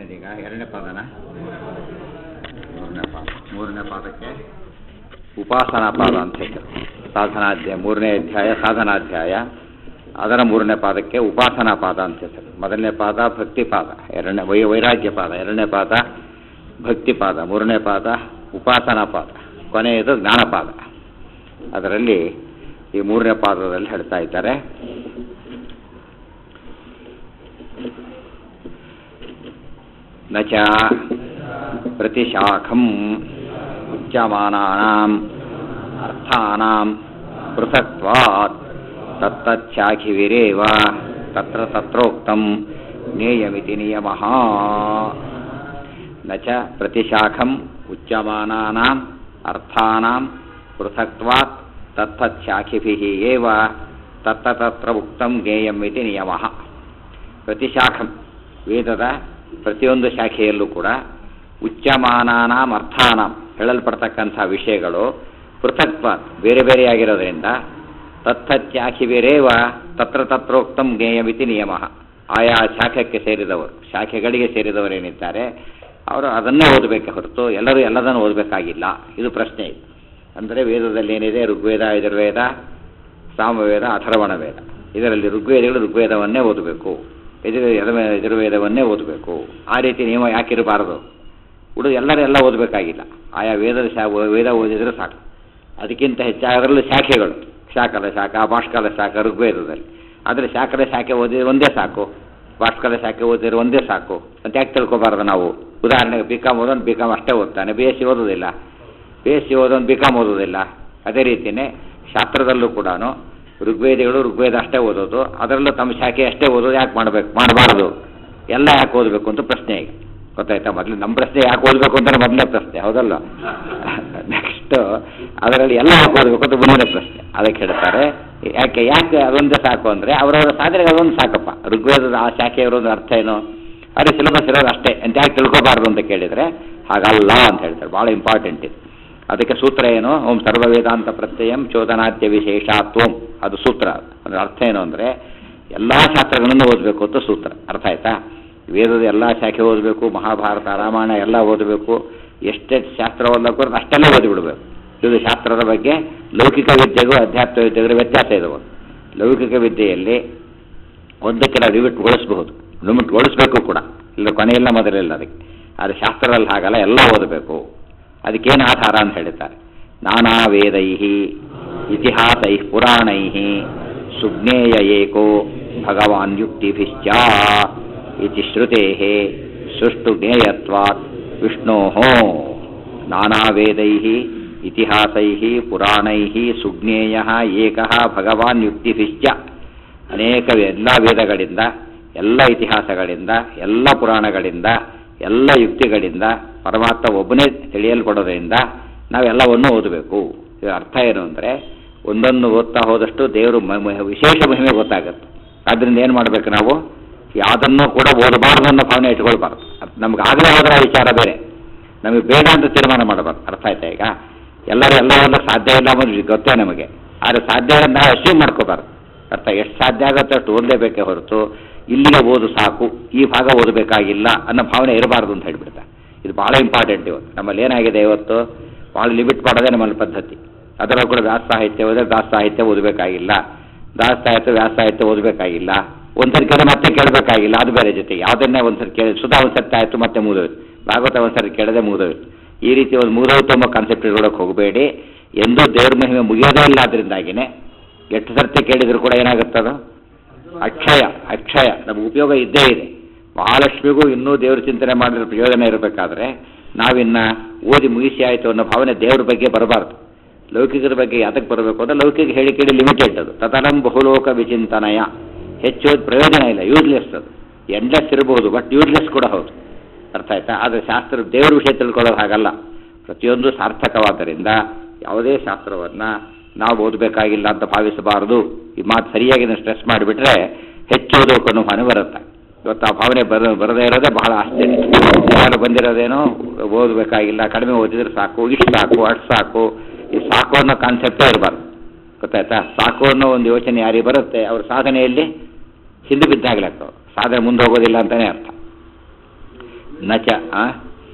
ಎಷ್ಟನೇದೀಗ ಎರಡನೇ ಪಾದನ ಮೂರನೇ ಪಾದ ಮೂರನೇ ಪಾದಕ್ಕೆ ಉಪಾಸನಾ ಪಾದ ಅಂತ ಹೇಳ್ತಾರೆ ಸಾಧನಾಧ್ಯಾಯ ಮೂರನೇ ಅಧ್ಯಾಯ ಸಾಧನಾಧ್ಯಾಯ ಅದರ ಮೂರನೇ ಪಾದಕ್ಕೆ ಉಪಾಸನಾ ಪಾದ ಅಂತ ಹೇಳ್ತಾರೆ ಮೊದಲನೇ ಪಾದ ಭಕ್ತಿ ಪಾದ ಎರಡನೇ ವೈ ವೈರಾಗ್ಯ ಪಾದ ಎರಡನೇ ಪಾದ ಭಕ್ತಿ ಪಾದ ಮೂರನೇ ಪಾದ ಉಪಾಸನಾ ಪಾದ ಕೊನೆಯದು ಜ್ಞಾನಪಾದ ಅದರಲ್ಲಿ ಈ ಮೂರನೇ ಪಾದದಲ್ಲಿ ಹೇಳ್ತಾ ಇದ್ದಾರೆ ನ ಚ ಪ್ರತಿಶಾಖಂ ಉಚ್ಯಮಾನಾನಾಂ ಅರ್ಥಾನಾಂ ಪೃಥಕ್ತ್ವಾತ್ ತತ್ತಚ್ಛಾಖಿವಿರೇವ ತತ್ರ ತತ್ರೋಕ್ತಂ ಜ್ಞೇಯಮಿತಿ ನಿಯಮಃ ನ ಚ ಪ್ರತಿಶಾಖಂ ಉಚ್ಯಮಾನಾನಾಂ ಅರ್ಥಾನಾಂ ಪೃಥಕ್ತ್ವಾತ್ ತತ್ತಚ್ಛಾಖಿಭಿಃ ಏವ ತತ್ತ ತತ್ರ ಉಕ್ತಂ ಜ್ಞೇಯಂ ಇತಿ ನಿಯಮಃ ಪ್ರತಿಶಾಖಂ ವೇದದ ಪ್ರತಿಯೊಂದು ಶಾಖೆಯಲ್ಲೂ ಕೂಡ ಉಚ್ಚಮಾನಾನಾಂ ಅರ್ಥಾನಾಂ ಹೇಳಲ್ಪಡ್ತಕ್ಕಂಥ ವಿಷಯಗಳು ಪೃಥಕ್ವ ಬೇರೆ ಬೇರೆಯಾಗಿರೋದ್ರಿಂದ ತತ್ತತ್ಯಾಖಿವಿರೇವ ತತ್ರ ತತ್ರೋಕ್ತಂ ಜ್ಞೇಯಮಿತಿ ನಿಯಮ ಆಯಾ ಶಾಖಕ್ಕೆ ಸೇರಿದವರು ಶಾಖೆಗಳಿಗೆ ಸೇರಿದವರೇನಿದ್ದಾರೆ ಅವರು ಅದನ್ನೇ ಓದಬೇಕೆ ಹೊರತು ಎಲ್ಲರೂ ಎಲ್ಲದನ್ನು ಓದಬೇಕಾಗಿಲ್ಲ ಇದು ಪ್ರಶ್ನೆ ಇದೆ ಅಂದರೆ ವೇದದಲ್ಲಿ ಏನಿದೆ ಋಗ್ವೇದ ಯಜುರ್ವೇದ ಸಾಮವೇದ ಅಥರ್ವಣ ವೇದ ಇದರಲ್ಲಿ ಋಗ್ವೇದಗಳು ಋಗ್ವೇದವನ್ನೇ ಓದಬೇಕು ಯಜುರ್ ಯಜುರ್ವೇದವನ್ನೇ ಓದಬೇಕು ಆ ರೀತಿ ನಿಯಮ ಯಾಕಿರಬಾರದು ಉಡು ಎಲ್ಲರೂ ಎಲ್ಲ ಓದಬೇಕಾಗಿಲ್ಲ ಆಯಾ ವೇದದ ಶಾ ವೇದ ಓದಿದರೆ ಸಾಕು ಅದಕ್ಕಿಂತ ಹೆಚ್ಚಾಗದ್ರಲ್ಲೂ ಶಾಖೆಗಳು ಶಾಖದ ಶಾಖ ಭಾಷ್ಕಲ ಶಾಖ ಋಗ್ವೇದದಲ್ಲಿ ಆದರೆ ಶಾಖದ ಶಾಖೆ ಓದಿದ್ರೆ ಒಂದೇ ಸಾಕು ಭಾಷ್ಕಲ ಶಾಖೆ ಓದಿದ್ರೆ ಒಂದೇ ಸಾಕು ಅಂತ ಯಾಕೆ ತಿಳ್ಕೊಬಾರ್ದು ನಾವು ಉದಾಹರಣೆಗೆ ಬಿ ಕಾಮ್ ಓದೋನು ಬಿ ಕಾಮ್ ಅಷ್ಟೇ ಓದ್ತಾನೆ ಬಿ ಎಸ್ ಸಿ ಓದೋದಿಲ್ಲ ಬಿ ಎಸ್ ಸಿ ಓದೋನು ಬಿ ಕಾಮ್ ಓದೋದಿಲ್ಲ ಅದೇ ರೀತಿಯೇ ಶಾಸ್ತ್ರದಲ್ಲೂ ಕೂಡ ಋಗ್ವೇದಿಗಳು ಋಗ್ವೇದ ಅಷ್ಟೇ ಓದೋದು ಅದರಲ್ಲೂ ತಮ್ಮ ಶಾಖೆ ಅಷ್ಟೇ ಓದೋದು ಯಾಕೆ ಮಾಡಬೇಕು ಮಾಡಬಾರ್ದು ಎಲ್ಲ ಯಾಕೆ ಓದಬೇಕು ಅಂತ ಪ್ರಶ್ನೆ ಈಗ ಗೊತ್ತಾಯ್ತಾ ಮೊದಲು ನಮ್ಮ ಪ್ರಶ್ನೆ ಯಾಕೆ ಓದಬೇಕು ಅಂತಲೇ ಮೊದಲನೇ ಪ್ರಶ್ನೆ ಹೌದಲ್ಲ ನೆಕ್ಸ್ಟ್ ಅದರಲ್ಲಿ ಎಲ್ಲ ಯಾಕೆ ಓದಬೇಕು ಅಂತ ಮುಂದಿನ ಪ್ರಶ್ನೆ ಅದಕ್ಕೆ ಹೇಳ್ತಾರೆ ಯಾಕೆ ಯಾಕೆ ಅದೊಂದೇ ಸಾಕು ಅಂದರೆ ಅವರವರ ಸಾಧನೆಗೆ ಅದೊಂದು ಸಾಕಪ್ಪ ಋಗ್ವೇದದ ಆ ಶಾಖೆ ಇರೋದು ಅರ್ಥ ಏನು ಅದು ಸಿಲೆಬಸ್ ಇರೋದು ಅಷ್ಟೇ ಅಂತ ಯಾಕೆ ತಿಳ್ಕೊಬಾರ್ದು ಅಂತ ಕೇಳಿದರೆ ಹಾಗಲ್ಲ ಅಂತ ಹೇಳ್ತಾರೆ ಭಾಳ ಇಂಪಾರ್ಟೆಂಟ್ ಇದು ಅದಕ್ಕೆ ಸೂತ್ರ ಏನು ಓಂ ಸರ್ವವೇದಾಂತ ಪ್ರತ್ಯಯಂ ಚೋದನಾದ್ಯ ವಿಶೇಷಾತ್ವಂ ಅದು ಸೂತ್ರ ಅದರ ಅರ್ಥ ಏನು ಅಂದರೆ ಎಲ್ಲ ಶಾಸ್ತ್ರಗಳನ್ನು ಓದಬೇಕು ಅಂತ ಸೂತ್ರ ಅರ್ಥ ಆಯ್ತಾ ವೇದದ ಎಲ್ಲ ಶಾಖೆ ಓದಬೇಕು ಮಹಾಭಾರತ ರಾಮಾಯಣ ಎಲ್ಲ ಓದಬೇಕು ಎಷ್ಟೆಷ್ಟು ಶಾಸ್ತ್ರ ಓದಬೇಕು ಅಷ್ಟೆಲ್ಲ ಓದಿಬಿಡ್ಬೇಕು ಇದು ಶಾಸ್ತ್ರದ ಬಗ್ಗೆ ಲೌಕಿಕ ವಿದ್ಯೆಗೂ ಅಧ್ಯಾತ್ಮ ವಿದ್ಯೆಗೂ ವ್ಯತ್ಯಾಸ ಇದೆ ಒಂದು ಲೌಕಿಕ ವಿದ್ಯೆಯಲ್ಲಿ ಒಂದಕ್ಕೆ ನಾವು ಲಿಮಿಟ್ಗೊಳಿಸಬಹುದು ಲಿಮಿಟ್ಗೊಳಿಸಬೇಕು ಕೂಡ ಇಲ್ಲ ಕೊನೆಯಲ್ಲ ಮೊದಲಿಲ್ಲ ಅದಕ್ಕೆ ಆದರೆ ಶಾಸ್ತ್ರದಲ್ಲಿ ಹಾಗಲ್ಲ ಎಲ್ಲ ಓದಬೇಕು ಅದಕ್ಕೇನು ಆಧಾರ ಅಂತ ಹೇಳ್ತಾರೆ ನಾನಾ ವೇದೈ ಇತಿಹಾಸೈ ಪುರಾಣೈ ಸುಜ್ಞೇಯ ಏಕೋ ಭಗವಾನ್ ಯುಕ್ತಿಭಿಶ್ಚ ಇತಿ ಶ್ರುತೆ ಸುಷ್ಟು ಜ್ಞೇಯತ್ವಾತ್ ವಿಷ್ಣೋ ನಾನಾ ವೇದೈ ಇತಿಹಾಸೈ ಪುರಾಣೈ ಸುಜ್ಞೇಯ ಏಕ ಭಗವಾನ್ ಯುಕ್ತಿಭಿಶ್ಚ ಅನೇಕ ಎಲ್ಲ ವೇದಗಳಿಂದ ಎಲ್ಲ ಇತಿಹಾಸಗಳಿಂದ ಎಲ್ಲ ಪುರಾಣಗಳಿಂದ ಎಲ್ಲ ಯುಕ್ತಿಗಳಿಂದ ಪರಮಾತ್ಮ ಒಬ್ಬನೇ ತಿಳಿಯಲ್ಪಡೋದ್ರಿಂದ ನಾವೆಲ್ಲವನ್ನೂ ಓದಬೇಕು ಇದರ ಅರ್ಥ ಏನು ಅಂದರೆ ಒಂದೊಂದು ಓದ್ತಾ ಹೋದಷ್ಟು ದೇವರು ವಿಶೇಷ ಮಹಿಮೆ ಗೊತ್ತಾಗುತ್ತೆ ಆದ್ದರಿಂದ ಏನು ಮಾಡಬೇಕು ನಾವು ಯಾವುದನ್ನೂ ಕೂಡ ಓದಬಾರ್ದು ಅನ್ನೋ ಭಾವನೆ ಇಟ್ಕೊಳ್ಬಾರ್ದು ನಮ್ಗೆ ಆಗಲೇ ಹೋದ್ರೆ ವಿಚಾರ ಬೇರೆ ನಮಗೆ ಬೇಡ ಅಂತ ತೀರ್ಮಾನ ಮಾಡಬಾರ್ದು ಅರ್ಥ ಆಯ್ತಾ ಈಗ ಎಲ್ಲರೂ ಎಲ್ಲ ಓದಕ್ಕೆ ಸಾಧ್ಯ ಇಲ್ಲ ಅನ್ನೋದು ಗೊತ್ತೇ ನಮಗೆ ಆದರೆ ಸಾಧ್ಯ ನಾವು ಅಸ್ಯೂಮ್ ಮಾಡ್ಕೋಬಾರ್ದು ಅರ್ಥ ಎಷ್ಟು ಸಾಧ್ಯ ಆಗುತ್ತೆ ಅಷ್ಟು ಓದಲೇಬೇಕೇ ಹೊರತು ಇಲ್ಲಿಗೆ ಓದು ಸಾಕು ಈ ಭಾಗ ಓದಬೇಕಾಗಿಲ್ಲ ಅನ್ನೋ ಭಾವನೆ ಇರಬಾರ್ದು ಅಂತ ಹೇಳ್ಬಿಡ್ತಾರೆ ಇದು ಭಾಳ ಇಂಪಾರ್ಟೆಂಟ್ ಇವತ್ತು ನಮ್ಮಲ್ಲಿ ಏನಾಗಿದೆ ಇವತ್ತು ಭಾಳ ಲಿಮಿಟ್ ಮಾಡೋದೇ ನಮ್ಮಲ್ಲಿ ಪದ್ಧತಿ ಅದರಲ್ಲೂ ಕೂಡ ವ್ಯಾಸ ಸಾಹಿತ್ಯ ಓದಿದ್ರೆ ದಾಸ ಸಾಹಿತ್ಯ ಓದಬೇಕಾಗಿಲ್ಲ ದಾಸ ಸಾಹಿತ್ಯ ವ್ಯಾಸ ಸಾಹಿತ್ಯ ಓದಬೇಕಾಗಿಲ್ಲ ಒಂದ್ಸರಿ ಕೇಳಿ ಮತ್ತೆ ಕೇಳಬೇಕಾಗಿಲ್ಲ ಅದು ಬೇರೆ ಜೊತೆ ಯಾವುದನ್ನೇ ಒಂದ್ಸರಿ ಕೇಳಿ ಸುಧಾ ಒಂದ್ಸರಿ ಆಯಿತು ಮತ್ತೆ ಮುಗಿದೋಯ್ತು ಭಾಗವತ ಒಂದ್ಸರಿ ಕೇಳದೆ ಮುಗಿದೋಯ್ತು ಈ ರೀತಿ ಒಂದು ಮುಗಿದೋಯ್ತು ಎಂಬ ಕಾನ್ಸೆಪ್ಟ್ ಇಟ್ಕೊಳಕ್ಕೆ ಹೋಗಬೇಡಿ ಎಂದೂ ದೇವ್ರ ಮಹಿಮೆ ಮುಗಿಯೋದೇ ಇಲ್ಲ ಅದರಿಂದಾಗಿನೇ ಎಷ್ಟು ಸರ್ತಿ ಕೇಳಿದ್ರು ಕೂಡ ಏನಾಗುತ್ತದು ಅಕ್ಷಯ ಅಕ್ಷಯ ನಮ್ಗೆ ಉಪಯೋಗ ಇದ್ದೇ ಇದೆ ಮಹಾಲಕ್ಷ್ಮಿಗೂ ಇನ್ನೂ ದೇವ್ರ ಚಿಂತನೆ ಮಾಡಿದ್ರೆ ಪ್ರಯೋಜನ ಇರಬೇಕಾದ್ರೆ ನಾವಿನ್ನ ಓದಿ ಮುಗಿಸಿ ಆಯಿತು ಅನ್ನೋ ಭಾವನೆ ದೇವ್ರ ಬಗ್ಗೆ ಬರಬಾರ್ದು ಲೌಕಿಕದ ಬಗ್ಗೆ ಯಾತಕ್ಕೆ ಬರಬೇಕು ಅಂದರೆ ಲೌಕಿಕ ಹೇಳಿ ಕೇಳಿ ಲಿಮಿಟೆಡ್ ಅದು ತದನಂ ಬಹುಲೋಕ ವಿಚಿಂತನಯ ಹೆಚ್ಚು ಪ್ರಯೋಜನ ಇಲ್ಲ ಯೂಸ್ಲೆಸ್ ಅದು ಎಂಡ್ಲೆಸ್ ಇರಬಹುದು ಬಟ್ ಯೂಸ್ಲೆಸ್ ಕೂಡ ಹೌದು ಅರ್ಥ ಆಯ್ತಾ ಆದರೆ ಶಾಸ್ತ್ರ ದೇವರ ವಿಷಯ ತಿಳ್ಕೊಳ್ಳೋದು ಹಾಗಲ್ಲ ಪ್ರತಿಯೊಂದು ಸಾರ್ಥಕವಾದ್ದರಿಂದ ಯಾವುದೇ ಶಾಸ್ತ್ರವನ್ನು ನಾವು ಓದಬೇಕಾಗಿಲ್ಲ ಅಂತ ಭಾವಿಸಬಾರದು ಈ ಮಾತು ಸರಿಯಾಗಿ ಸ್ಟ್ರೆಸ್ ಮಾಡಿಬಿಟ್ರೆ ಹೆಚ್ಚು ಓದಬೇಕು ಅನ್ನೋ ಭಾವನೆ ಬರುತ್ತೆ ಇವತ್ತು ಆ ಭಾವನೆ ಬರ ಬರದೇ ಇರೋದೇ ಬಹಳ ಆಶ್ಚರ್ಯ ಯಾರು ಬಂದಿರೋದೇನೋ ಓದಬೇಕಾಗಿಲ್ಲ ಕಡಿಮೆ ಓದಿದ್ರೆ ಸಾಕು ಇಷ್ಟು ಸಾಕು ಅಷ್ಟು ಸಾಕು ಈ ಸಾಕು ಅನ್ನೋ ಕಾನ್ಸೆಪ್ಟೇ ಇರಬಾರ್ದು ಗೊತ್ತಾಯ್ತಾ ಸಾಕು ಅನ್ನೋ ಒಂದು ಯೋಚನೆ ಯಾರಿಗೆ ಬರುತ್ತೆ ಅವ್ರ ಸಾಧನೆಯಲ್ಲಿ ಹಿಂದೆ ಬಿದ್ದಾಗಲಾಗ್ತವೆ ಸಾಧನೆ ಮುಂದೆ ಹೋಗೋದಿಲ್ಲ ಅಂತಲೇ ಅರ್ಥ ನಚ ಆ?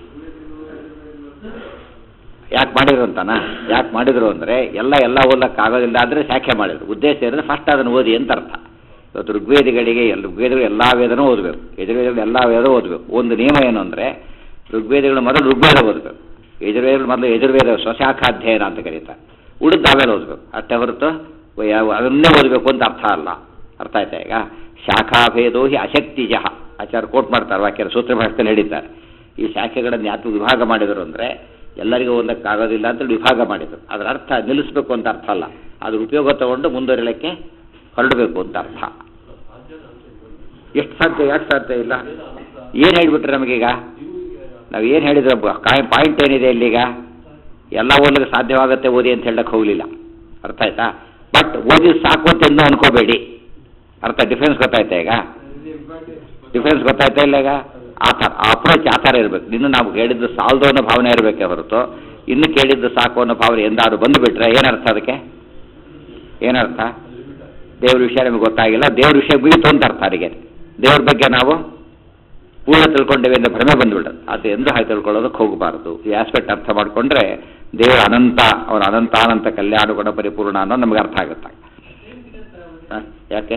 ಯಾಕೆ ಮಾಡಿದ್ರು ಅಂತಾನ ಯಾಕೆ ಮಾಡಿದ್ರು ಅಂದರೆ ಎಲ್ಲ ಎಲ್ಲ ಓದಕ್ಕಾಗೋದಿಲ್ಲ ಅಂದರೆ ಶಾಖೆ ಮಾಡಿದ್ರು ಉದ್ದೇಶ ಇದ್ರೆ ಫಸ್ಟ್ ಅದನ್ನು ಓದಿ ಅಂತ ಅರ್ಥ ಇವತ್ತು ಋಗ್ವೇದಿಗಳಿಗೆ ಎಲ್ಲ ಋಗ್ವೇದಗಳು ಎಲ್ಲ ವೇದನೂ ಓದಬೇಕು ಯಜುರ್ವೇದಗಳು ಎಲ್ಲ ವೇದ ಓದಬೇಕು ಒಂದು ನಿಯಮ ಏನು ಅಂದರೆ ಋಗ್ವೇದಗಳು ಮೊದಲು ಋಗ್ವೇದ ಓದಬೇಕು ಯಜುರ್ವೇದಗಳು ಮೊದಲು ಯಜುರ್ವೇದ ಸ್ವಶಾಖಾಧ್ಯಯನ ಅಂತ ಕರೀತಾರೆ ಉಳಿದ ಆಮೇಲೆ ಓದಬೇಕು ಅಷ್ಟೇ ಹೊರತು ಯಾವ- ಅದನ್ನೇ ಓದಬೇಕು ಅಂತ ಅರ್ಥ ಅಲ್ಲ ಅರ್ಥ ಆಯ್ತಾ ಈಗ ಶಾಖಾಭೇದೋ ಹಿ ಅಶಕ್ತಿಜಃ ಆಚಾರ್ಯ ಕೋಟ್ ಮಾಡ್ತಾರೆ ವಾಕ್ಯರ ಸೂತ್ರ ಭಾಷೆಯಲ್ಲಿ ಹೇಳಿದ್ದಾರೆ ಈ ಶಾಖೆಗಳನ್ನು ಯಾಕೆ ವಿಭಾಗ ಮಾಡಿದರು ಅಂದರೆ ಎಲ್ಲರಿಗೂ ಓದಕ್ಕಾಗೋದಿಲ್ಲ ಅಂತ ವಿಭಾಗ ಮಾಡಿದರು ಅದರ ಅರ್ಥ ನಿಲ್ಲಿಸಬೇಕು ಅಂತ ಅರ್ಥ ಅಲ್ಲ ಅದ್ರ ಉಪಯೋಗ ತಗೊಂಡು ಮುಂದುವರಿಲಿಕ್ಕೆ ಹೊರಡಬೇಕು ಅಂತ ಅರ್ಥ ಎಷ್ಟು ಸಾಧ್ಯ ಯಾಕೆ ಸಾಧ್ಯ ಇಲ್ಲ ಏನು ಹೇಳಿಬಿಟ್ರೆ ನಮಗೀಗ ನಾವು ಏನು ಹೇಳಿದ್ರೆ ಪಾಯಿಂಟ್ ಏನಿದೆ ಇಲ್ಲೀಗ ಎಲ್ಲ ಓದಲಿಕ್ಕೆ ಸಾಧ್ಯವಾಗುತ್ತೆ ಓದಿ ಅಂತ ಹೇಳಕ್ಕೆ ಹೋಗಲಿಲ್ಲ ಅರ್ಥ ಆಯ್ತಾ ಬಟ್ ಓದಿ ಸಾಕು ಅಂತ ಇನ್ನೂ ಅನ್ಕೋಬೇಡಿ ಅರ್ಥ ಡಿಫ್ರೆನ್ಸ್ ಗೊತ್ತಾಯ್ತಾ ಈಗ ಡಿಫ್ರೆನ್ಸ್ ಗೊತ್ತಾಯ್ತಾ ಇಲ್ಲ ಈಗ ಆ ಥರ ಆ ಅಪ್ರೋಚ್ ಆ ಥರ ಇರಬೇಕು ಇನ್ನು ನಾವು ಕೇಳಿದ್ದು ಸಾಲದು ಅನ್ನೋ ಭಾವನೆ ಇರಬೇಕೇ ಹೊರತು ಇನ್ನು ಕೇಳಿದ್ದು ಸಾಕು ಅನ್ನೋ ಭಾವನೆ ಎಂದಾದ್ರು ಬಂದುಬಿಟ್ರೆ ಏನರ್ಥ ಅದಕ್ಕೆ ಏನರ್ಥ ದೇವ್ರ ವಿಷಯ ನಮಗೆ ಗೊತ್ತಾಗಿಲ್ಲ ದೇವ್ರ ವಿಷಯ ಬೀಳ್ತು ಅಂತ ಅರ್ಥ ಅವರಿಗೆ ದೇವ್ರ ಬಗ್ಗೆ ನಾವು ಪೂರ್ಣ ತಿಳ್ಕೊಂಡೇವೆ ಅಂತ ಭ್ರಮೆ ಬಂದ್ಬಿಡೋದು ಅದು ಎಂದು ಹಾಗೆ ತಿಳ್ಕೊಳ್ಳೋದಕ್ಕೆ ಹೋಗಬಾರದು ಈ ಆಸ್ಪೆಕ್ಟ್ ಅರ್ಥ ಮಾಡಿಕೊಂಡ್ರೆ ದೇವರ ಅನಂತ ಅವನ ಅನಂತ ಅನಂತ ಕಲ್ಯಾಣ ಗುಣ ಪರಿಪೂರ್ಣ ಅನ್ನೋದು ನಮಗೆ ಅರ್ಥ ಆಗುತ್ತೆ ಹ? ಯಾಕೆ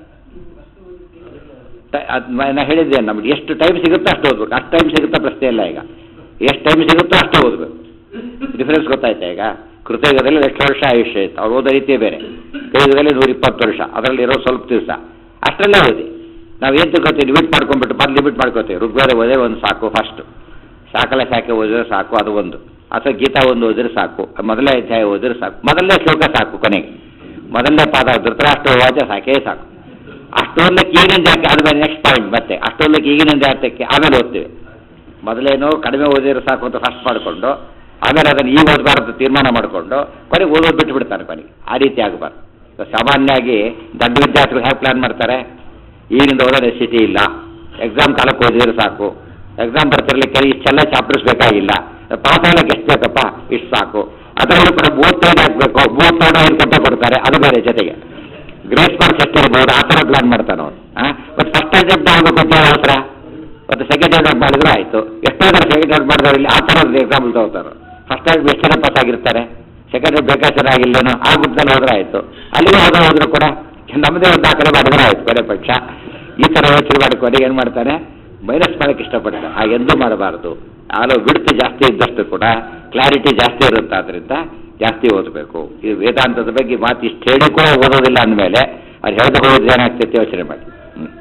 ಟ- ಅದ್ ಮ- ನಾ ಹೇಳಿದ್ದೆ ನಮ್ಗೆ ಎಷ್ಟು ಟೈಮ್ ಸಿಗುತ್ತೋ ಅಷ್ಟು ಓದ್ಬೇಕು ಅಷ್ಟು ಟೈಮ್ ಸಿಗುತ್ತಾ ಪ್ರಶ್ನೆ ಇಲ್ಲ ಈಗ ಎಷ್ಟು ಟೈಮ್ ಸಿಗುತ್ತೋ ಅಷ್ಟು ಓದಬೇಕು ಡಿಫ್ರೆನ್ಸ್ ಗೊತ್ತಾಯ್ತಾ ಈಗ ಕೃತಯುಗದಲ್ಲಿ ಎಷ್ಟು ವರ್ಷ ಆಯುಷ್ಯ ಇತ್ತು ಅವ್ರು ಓದೋ ರೀತಿಯೇ ಬೇರೆ ಕಲಿಯುಗದಲ್ಲಿ ನೂರ ಇಪ್ಪತ್ತು ವರ್ಷ ಅದರಲ್ಲಿ ಇರೋ ಸ್ವಲ್ಪ ದಿವಸ ಅಷ್ಟರಲ್ಲೇ ಓದಿ ನಾವು ಏನು ತಿಳ್ಕೊತೀವಿ ಲಿಮಿಟ್ ಮಾಡ್ಕೊಂಡ್ಬಿಟ್ಟು ಬಂದು ಲಿಮಿಟ್ ಮಾಡ್ಕೋತೀವಿ ಋಗ್ವೇದ ಓದೇ ಒಂದು ಸಾಕು ಫಸ್ಟ್ ಶಾಕಲ ಶಾಖೆ ಓದಿದ್ರೆ ಸಾಕು ಅದು ಒಂದು ಅಥವಾ ಗೀತಾ ಒಂದು ಓದಿದ್ರೆ ಸಾಕು ಮೊದಲನೇ ಅಧ್ಯಾಯ ಓದಿದ್ರೆ ಸಾಕು ಮೊದಲನೇ ಶ್ಲೋಕ ಸಾಕು ಕೊನೆಗೆ ಮೊದಲನೇ ಪಾದ ಧೃತರಾಷ್ಟ್ರ ವಾಚ ಸಾಕೇ ಸಾಕು ಅಷ್ಟೊಂದಕ್ಕೆ ಈಗಿನ ಜಾಕೆ ಆದ್ಮೇಲೆ ನೆಕ್ಸ್ಟ್ ಪಾಯಿಂಟ್ ಮತ್ತೆ ಅಷ್ಟೊಂದಕ್ಕೆ ಈಗಿನ ಜಾತಕ್ಕೆ ಆಮೇಲೆ ಓದ್ತೀವಿ ಮೊದಲೇನು ಕಡಿಮೆ ಓದಿದ್ರೆ ಸಾಕು ಅಂತ ಫಸ್ಟ್ ಮಾಡಿಕೊಂಡು ಆಮೇಲೆ ಅದನ್ನು ಈಗ ಓದಬಾರ್ದು ತೀರ್ಮಾನ ಮಾಡಿಕೊಂಡು ಕೊನೆಗೆ ಓದೋದು ಬಿಟ್ಟು ಬಿಡ್ತಾರೆ ಕೊನೆಗೆ ಆ ರೀತಿ ಆಗಬಾರ್ದು ಸಾಮಾನ್ಯವಾಗಿ ದೊಡ್ಡ ವಿದ್ಯಾರ್ಥಿಗಳು ಹೇಗೆ ಪ್ಲಾನ್ ಮಾಡ್ತಾರೆ ಈಗಿನಿಂದ ಓದೋ ನೆಸಿಟಿ ಇಲ್ಲ ಎಕ್ಸಾಮ್ ಕಾಲಕ್ಕೆ ಓದಿದ್ರೆ ಸಾಕು ಎಕ್ಸಾಮ್ ಬರ್ತಿರ್ಲಿಕ್ಕೆ ಇಷ್ಟೆಲ್ಲ ಚಾಪ್ಟರ್ಸ್ ಬೇಕಾಗಿಲ್ಲ ಪಾಸ್ ಆಗಕ್ಕೆ ಎಷ್ಟು ಬೇಕಪ್ಪ ಇಷ್ಟು ಸಾಕು ಅದರಲ್ಲೂ ಕೂಡ ಮೂವತ್ತೈದು ಹಾಕಬೇಕು ಮೂವತ್ತೈದು ಐದು ಕೊಟ್ಟೆ ಕೊಡ್ತಾರೆ ಅದು ಬೇರೆ ಜೊತೆಗೆ ಗ್ರೇಸ್ ಮಾರ್ಕ್ಸ್ ಎಷ್ಟು ಇರ್ಬೋದು ಆ ಥರ ಪ್ಲಾನ್ ಮಾಡ್ತಾನೆ ಅವನು ಮತ್ತು ಫಸ್ಟ್ ಅಟೆಂಪ್ಟ್ ಆಗಬೇಕು ಅಂತ ಹೇಳೋ ಹತ್ರ ಮತ್ತು ಸೆಕೆಂಡ್ ಅಟೆಂಪ್ಟ್ ಮಾಡಿದ್ರೆ ಆಯಿತು ಎಷ್ಟೋ ಜನ ಸೆಕೆಂಡ್ ಅಟೆಂಪ್ಟ್ ಮಾಡಿದ್ರೆ ಇಲ್ಲಿ ಆ ಥರದ ಎಕ್ಸಾಂಪಲ್ ತಗೋತಾರೆ ಫಸ್ಟ್ ಅಟೆಂಪ್ಟ್ ಎಷ್ಟು ಜನ ಪಾಸ್ ಆಗಿರ್ತಾರೆ ಸೆಕೆಂಡ್ ಅಟೆಂಪ್ಟ್ ಬೇಕಾ ಚೆನ್ನಾಗಿಲ್ಲೇನೋ ಆ ಗುಂಪಲ್ಲಿ ಹೋದ್ರೆ ಆಯಿತು ಅಲ್ಲಿಗೆ ಹೋದ್ರೆ ಹೋದ್ರು ಕೂಡ ನಮ್ಮದೇ ಒಂದು ದಾಖಲೆ ಮಾಡಿದ್ರೆ ಆಯ್ತು ಕೊನೆ ಪಕ್ಷ ಈ ಥರ ಯೋಚನೆ ಮಾಡಿ ಕೊನೆಗೆ ಏನು ಮಾಡ್ತಾನೆ ಮೈನಸ್ ಮಾಡೋಕ್ಕೆ ಇಷ್ಟಪಡ್ತಾನೆ ಹಾಗೆಂದೂ ಮಾಡಬಾರ್ದು ಆಲೋ ಬಿಡ್ತು ಜಾಸ್ತಿ ಇದ್ದಷ್ಟು ಕೂಡ ಕ್ಲಾರಿಟಿ ಜಾಸ್ತಿ ಇರುತ್ತೆ ಆದ್ದರಿಂದ ಜಾಸ್ತಿ ಓದಬೇಕು ಈ ವೇದಾಂತದ ಬಗ್ಗೆ ಮಾತು ಇಷ್ಟು ಹೇಳಿ ಕೂಡ ಓದೋದಿಲ್ಲ ಅಂದಮೇಲೆ ಅದು ಹೇಳ್ದೆ ಹೋಗೋದು ಏನಾಗ್ತೈತೆ ಯೋಚನೆ ಮಾಡಿ ಹ್ಮ್.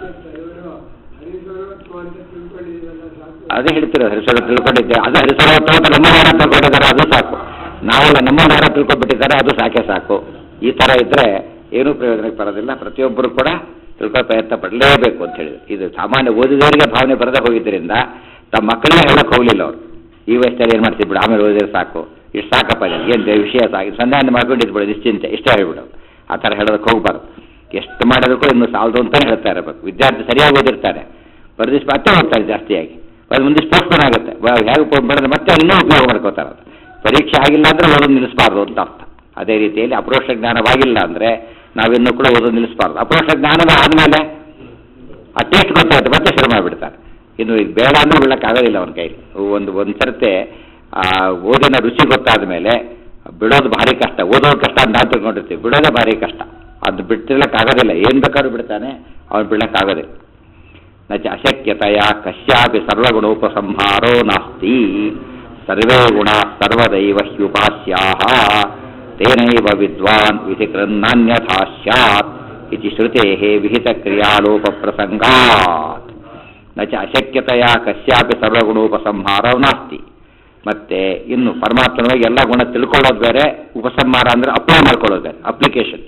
ಅದೇ ಹೇಳ್ತಿರೋ ಹರಿಸರ ತಿಳ್ಕೊಂಡಿದ್ದೆ ಅದು ಹರಿಸರ ಅಂತ ನಮ್ಮ ಯಾರ ತಿಳ್ಕೊಂಡಿದ್ದಾರೆ ಅದು ಸಾಕು ನಾವೆಲ್ಲ ನಮ್ಮ ಯಾರ ತಿಳ್ಕೊಂಡ್ಬಿಟ್ಟಿದ್ದಾರೆ ಅದು ಸಾಕೆ ಸಾಕು ಈ ಥರ ಇದ್ದರೆ ಏನೂ ಪ್ರಯೋಜನಕ್ಕೆ ಬರೋದಿಲ್ಲ ಪ್ರತಿಯೊಬ್ಬರು ಕೂಡ ತಿಳ್ಕೊ ಪ್ರಯತ್ನ ಪಡಲೇಬೇಕು ಅಂತ ಹೇಳಿದ್ರು ಇದು ಸಾಮಾನ್ಯ ಓದಿದವರಿಗೆ ಭಾವನೆ ಬರದೇ ಹೋಗಿದ್ದರಿಂದ ತಮ್ಮ ಮಕ್ಕಳಿಗೆ ಹೇಳಕ್ಕೆ ಹೋಗಲಿಲ್ಲ ಅವರು ಈ ವಯಸ್ಸಲ್ಲಿ ಏನು ಮಾಡ್ತಿದ್ರು ಆಮೇಲೆ ಓದಿದ್ರೆ ಸಾಕು ಇಷ್ಟು ಸಾಕಪ್ಪ ಏನು ವಿಷಯ ಸಾಕು ಸಂಧಾನ ಮಾಡ್ಕೊಂಡಿದ್ಬಿಡು ನಿಶ್ಚಿಂತೆ ಇಷ್ಟೇ ಹೇಳ್ಬಿಡು ಆ ಥರ ಹೇಳೋದಕ್ಕೆ ಹೋಗ್ಬಾರ್ದು ಎಷ್ಟು ಮಾಡಿದ್ರು ಕೂಡ ಇನ್ನೂ ಸಾಲದು ಅಂತಲೇ ಹೇಳ್ತಾ ಇರಬೇಕು ವಿದ್ಯಾರ್ಥಿ ಸರಿಯಾಗಿ ಓದಿರ್ತಾನೆ ಬರೆದಿಸ್ ಮತ್ತೆ ಓದ್ತಾರೆ ಜಾಸ್ತಿಯಾಗಿ ಅದು ಮುಂದೆ ಪೋಸ್ಟ್ಪೋನ್ ಆಗುತ್ತೆ ವ- ಹೇಗೆ ಪೋ- ಬರೆದ್ರೆ ಮತ್ತೆ ಇನ್ನೂ ಉಪಯೋಗ ಮಾಡ್ಕೋತಾರೆ ಅದು ಪರೀಕ್ಷೆ ಆಗಿಲ್ಲ ಅಂದರೆ ಓದೋದು ನಿಲ್ಲಿಸಬಾರ್ದು ಅಂತ ಅರ್ಥ ಅದೇ ರೀತಿಯಲ್ಲಿ ಅಪ್ರೋಕ್ಷ ಜ್ಞಾನವಾಗಿಲ್ಲ ಅಂದರೆ ನಾವಿನ್ನೂ ಕೂಡ ಓದೋದು ನಿಲ್ಲಿಸಬಾರ್ದು ಅಪ್ರೋಕ್ಷ ಜ್ಞಾನದ ಆದಮೇಲೆ ಆ ಟೇಸ್ಟ್ ಗೊತ್ತಾಗುತ್ತೆ ಮತ್ತೆ ಶುರು ಮಾಡಿಬಿಡ್ತಾರೆ ಇನ್ನು ಇದು ಬೇಡ ಅಂದ್ರೆ ಬಿಡೋಕ್ಕಾಗೋದಿಲ್ಲ ಅವನ ಕೈಲಿ ಒಂದು ಒಂದು ಸರ್ತೆ ಆ ಓದಿನ ರುಚಿ ಗೊತ್ತಾದ ಮೇಲೆ ಬಿಡೋದು ಭಾರಿ ಕಷ್ಟ ಓದೋದು ಕಷ್ಟ ಅಂತ ನಾವು ತಿಳ್ಕೊಂಡಿರ್ತೀವಿ ಬಿಡೋದೇ ಭಾರಿ ಕಷ್ಟ ಅದು ಬಿಟ್ಟಿರ್ಲಕ್ಕಾಗೋದಿಲ್ಲ ಏನು ಬೇಕಾದ್ರೂ ಬಿಡ್ತಾನೆ ಅವನು ಬಿಡೋಕ್ಕಾಗೋದಿಲ್ಲ ನ ಚ ಅಶಕ್ಯತೆಯ ಕಶ್ಯಾಪಿ ಸರ್ವಗುಣೋಪಸಂಹಾರೋ ನಾಸ್ತಿ ಸರ್ವೇ ಗುಣ ಸರ್ವದೈವ ಹ್ಯುಪಾಸ್ಯಾಹ ತೇನೈವ ವಿದ್ವಾನ್ ವಿಧಿಕೃನ್ನಾನ್ಯಥಾ ಸ್ಯಾತ್ ಇತಿ ಶ್ರುತೇಃ ವಿಹಿತಕ್ರಿಯಾಲೋಪ ಪ್ರಸಂಗಾತ್ ನ ಚ ಅಶಕ್ಯತೆಯ ಕಶ್ಯಾಪಿ ಸರ್ವಗುಣೋಪಸಂಹಾರ ನಾಸ್ತಿ ಮತ್ತೆ ಇನ್ನು ಪರಮಾತ್ಮನೊಳಗೆ ಎಲ್ಲ ಗುಣ ತಿಳ್ಕೊಳ್ಳೋದು ಬೇರೆ ಉಪಸಂಹಾರ ಅಂದರೆ ಅಪ್ಲೈ ಮಾಡ್ಕೊಳ್ಳೋದು ಬೇರೆ ಅಪ್ಲಿಕೇಶನ್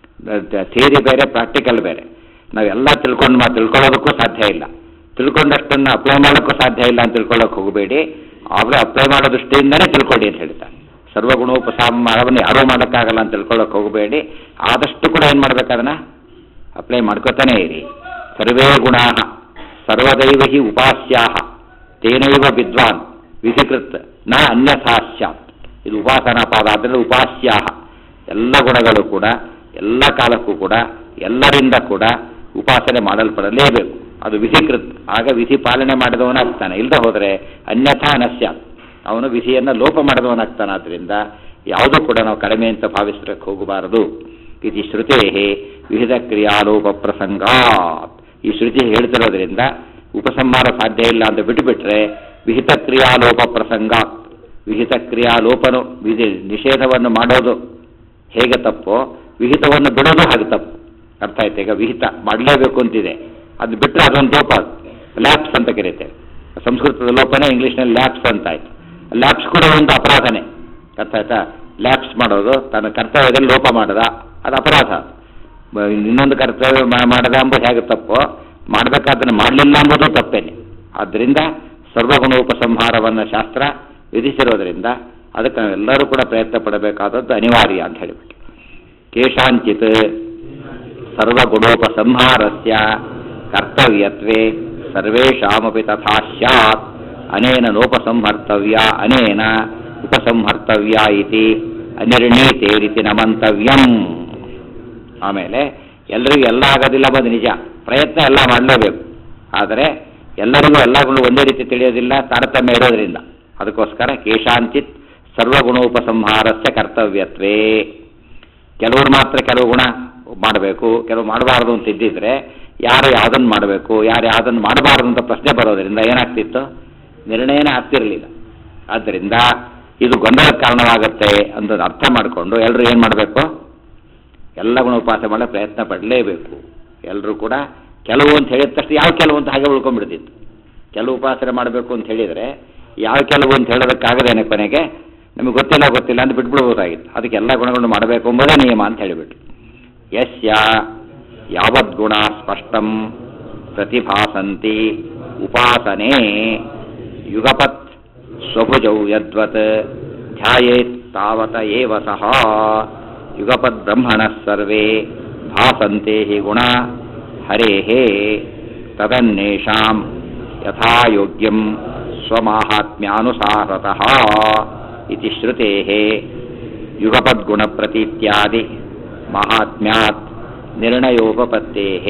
ಥಿಯರಿ ಬೇರೆ ಪ್ರಾಕ್ಟಿಕಲ್ ಬೇರೆ ನಾವೆಲ್ಲ ತಿಳ್ಕೊಂಡು ಮಾ ತಿಳ್ಕೊಳ್ಳೋದಕ್ಕೂ ಸಾಧ್ಯ ಇಲ್ಲ ತಿಳ್ಕೊಂಡಷ್ಟನ್ನು ಅಪ್ಲೈ ಮಾಡೋಕ್ಕೂ ಸಾಧ್ಯ ಇಲ್ಲ ಅಂತ ತಿಳ್ಕೊಳ್ಳೋಕೆ ಹೋಗಬೇಡಿ ಅವರೇ ಅಪ್ಲೈ ಮಾಡೋ ದೃಷ್ಟಿಯಿಂದನೇ ತಿಳ್ಕೊಳ್ಳಿ ಅಂತ ಹೇಳ್ತಾರೆ ಸರ್ವಗುಣೋಪಸಂಹಾರವನ್ನು ಯಾರೂ ಮಾಡೋಕ್ಕಾಗಲ್ಲ ಅಂತ ತಿಳ್ಕೊಳ್ಳೋಕೆ ಹೋಗಬೇಡಿ ಆದಷ್ಟು ಕೂಡ ಏನು ಮಾಡ್ಬೇಕು ಅದನ್ನು ಅಪ್ಲೈ ಮಾಡ್ಕೋತಾನೇ ಇರಿ ಸರ್ವೇ ಗುಣಾ ಸರ್ವದೈವ ಹಿ ಉಪಾಸ್ಯಾ ತೇನೈವ ವಿದ್ವಾನ್ ವಿಧಿಕೃತ್ ನ ಅನ್ಯಥಾ ಸ್ಯಾತ್ ಇದು ಉಪಾಸನಾ ಪಾದ ಆದ್ದರಿಂದ ಉಪಾಸ್ಯಾ ಎಲ್ಲ ಗುಣಗಳು ಕೂಡ ಎಲ್ಲ ಕಾಲಕ್ಕೂ ಕೂಡ ಎಲ್ಲರಿಂದ ಕೂಡ ಉಪಾಸನೆ ಮಾಡಲ್ಪಡಲೇಬೇಕು ಅದು ವಿಧಿಕೃತ್ ಆಗ ವಿಧಿ ಪಾಲನೆ ಮಾಡಿದವನಾಗ್ತಾನೆ ಇಲ್ಲದೆ ಹೋದರೆ ಅನ್ಯಥಾ ನಶ್ಯ ಅವನು ವಿಧಿಯನ್ನು ಲೋಪ ಮಾಡಿದವನಾಗ್ತಾನೆ ಆದ್ದರಿಂದ ಯಾವುದೂ ಕೂಡ ನಾವು ಕಡಿಮೆ ಅಂತ ಭಾವಿಸಲಿಕ್ಕೆ ಹೋಗಬಾರದು ಇದು ಶ್ರುತೇ ವಿವಿಧ ಕ್ರಿಯಾಲೋಪ ಪ್ರಸಂಗ ಈ ಶ್ರುತಿ ಹೇಳ್ತಿರೋದ್ರಿಂದ ಉಪಸಂಹಾರ ಸಾಧ್ಯ ಇಲ್ಲ ಅಂತ ಬಿಟ್ಟುಬಿಟ್ರೆ ವಿಹಿತ ಕ್ರಿಯಾಲೋಪ ಪ್ರಸಂಗ ವಿಹಿತ ಕ್ರಿಯಾಲೋಪನು ವಿಧಿ ನಿಷೇಧವನ್ನು ಮಾಡೋದು ಹೇಗೆ ತಪ್ಪೋ ವಿಹಿತವನ್ನು ಬಿಡೋದು ಹಾಗೆ ತಪ್ಪು ಅರ್ಥ ಆಯ್ತು ಈಗ ವಿಹಿತ ಮಾಡಲೇಬೇಕು ಅಂತಿದೆ ಅದು ಬಿಟ್ಟರೆ ಅದೊಂದು ಲೋಪ ಲ್ಯಾಪ್ಸ್ ಅಂತ ಕರೀತೇವೆ ಸಂಸ್ಕೃತದ ಲೋಪನೇ ಇಂಗ್ಲೀಷ್ನಲ್ಲಿ ಲ್ಯಾಪ್ಸ್ ಅಂತ ಆಯ್ತು ಲ್ಯಾಪ್ಸ್ ಕೂಡ ಒಂದು ಅಪರಾಧನೇ ಅರ್ಥ ಆಯ್ತಾ ಲ್ಯಾಪ್ಸ್ ಮಾಡೋದು ತನ್ನ ಕರ್ತವ್ಯದಲ್ಲಿ ಲೋಪ ಮಾಡದ ಅದು ಅಪರಾಧ ಬ- ಇನ್ನೊಂದು ಕರ್ತವ್ಯ ಮಾ- ಮಾಡದ ಎಂಬುದು ಹೇಗೆ ತಪ್ಪೋ ಮಾಡಬೇಕಾದನ್ನು ಮಾಡಲಿಲ್ಲ ಎಂಬುದು ತಪ್ಪೇನೆ ಆದ್ದರಿಂದ ಸರ್ವಗುಣೋಪಸಂಹಾರವನ್ನು ಶಾಸ್ತ್ರ ವಿಧಿಸಿರೋದ್ರಿಂದ ಅದಕ್ಕೆ ನಾವೆಲ್ಲರೂ ಕೂಡ ಪ್ರಯತ್ನ ಪಡಬೇಕಾದದ್ದು ಅನಿವಾರ್ಯ ಅಂತ ಹೇಳಿಬಿಟ್ಟು ಕೇಶಾಂಚಿತ್ ಸರ್ವಗುಣೋಪಸಂಹಾರಸ್ಯ ಕರ್ತವ್ಯತ್ವೇ ಸರ್ವೇಷಾಮಪಿ ತಥಾ ಸ್ಯಾತ್ ಅನೇನ ನೋಪಸಂಹರ್ತವ್ಯ ಅನೇನ ಉಪಸಂಹರ್ತವ್ಯ ಇತಿ ಅನಿರ್ಣೀತೆ ರೀತಿ ನಮಂತವ್ಯಂ ಆಮೇಲೆ ಎಲ್ಲರಿಗೂ ಎಲ್ಲ ಆಗೋದಿಲ್ಲ ಬಂದು ನಿಜ ಪ್ರಯತ್ನ ಎಲ್ಲ ಮಾಡಲೇಬೇಕು ಆದರೆ ಎಲ್ಲರಿಗೂ ಎಲ್ಲಗಳು ಒಂದೇ ರೀತಿ ತಿಳಿಯೋದಿಲ್ಲ ತಾರತಮ್ಯ ಇರೋದ್ರಿಂದ ಅದಕ್ಕೋಸ್ಕರ ಕೇಶಾಂಚಿತ್ ಸರ್ವಗುಣೋಪಸಂಹಾರಸ್ಯ ಕರ್ತವ್ಯತ್ವೇ ಕೆಲವರು ಮಾತ್ರ ಕೆಲವು ಗುಣ ಮಾಡಬೇಕು ಕೆಲವು ಮಾಡಬಾರದು ಅಂತ ಇದ್ದಿದ್ರೆ ಯಾರು ಯಾವುದನ್ನು ಮಾಡಬೇಕು ಯಾರು ಯಾವುದನ್ನು ಮಾಡಬಾರದು ಅಂತ ಪ್ರಶ್ನೆ ಬರೋದ್ರಿಂದ ಏನಾಗ್ತಿತ್ತು ನಿರ್ಣಯನೇ ಆಗ್ತಿರಲಿಲ್ಲ ಆದ್ದರಿಂದ ಇದು ಗೊಂದಲಕ್ಕೆ ಕಾರಣವಾಗುತ್ತೆ ಅಂತ ಅರ್ಥ ಮಾಡಿಕೊಂಡು ಎಲ್ಲರೂ ಏನು ಮಾಡಬೇಕು ಎಲ್ಲ ಗುಣ ಉಪವಾಸ ಮಾಡೋ ಪ್ರಯತ್ನ ಪಡಲೇಬೇಕು ಎಲ್ಲರೂ ಕೂಡ ಕೆಲವು ಅಂತ ಹೇಳಿದ ತಕ್ಷಣ ಯಾವ ಕೆಲವು ಅಂತ ಹಾಗೆ ಉಳ್ಕೊಂಡ್ಬಿಡ್ತಿತ್ತು ಕೆಲವು ಉಪಾಸನೆ ಮಾಡಬೇಕು ಅಂತ ಹೇಳಿದರೆ ಯಾವ ಕೆಲವು ಅಂತ ಹೇಳೋದಕ್ಕಾಗದೇನೆ ಕೊನೆಗೆ ನಮಗೆ ಗೊತ್ತಿಲ್ಲ ಗೊತ್ತಿಲ್ಲ ಅಂತ ಬಿಟ್ಬಿಡ್ಬೋದಾಗಿತ್ತು ಅದಕ್ಕೆ ಎಲ್ಲ ಗುಣಗಳನ್ನು ಮಾಡಬೇಕು ಎಂಬುದೇ ನಿಯಮ ಅಂತ ಹೇಳಿಬಿಟ್ಟು ಯಸ್ಯ ಯಾವದ್ಗುಣ ಸ್ಪಷ್ಟಂ ಪ್ರತಿಭಾಸಂತಿ ಉಪಾಸನೆ ಯುಗಪತ್ ಸ್ವಭುಜೌ ಯದ್ವತ್ ಧ್ಯಾಯೇತ್ ತಾವತ ಏವ ಸಹ ಯುಗಪದ್ ಬ್ರಹ್ಮಣಃ ಸರ್ವೇ ಭಾಸಂತೆ ಹಿ ಗುಣ ಹರೇಃ ತದನ್ನೇಷಾಂ ಯಥಾಯೋಗ್ಯಂ ಸ್ವಮಾಹಾತ್ಮ್ಯಾನುಸಾರತಃ ಇತಿ ಶ್ರುತೇಃ ಯುಗಪದ್ಗುಣಪ್ರತೀತ್ಯಾದಿ ಮಹಾತ್ಮ್ಯಾತ್ ನಿರ್ಣಯೋಪಪತ್ತೇಃ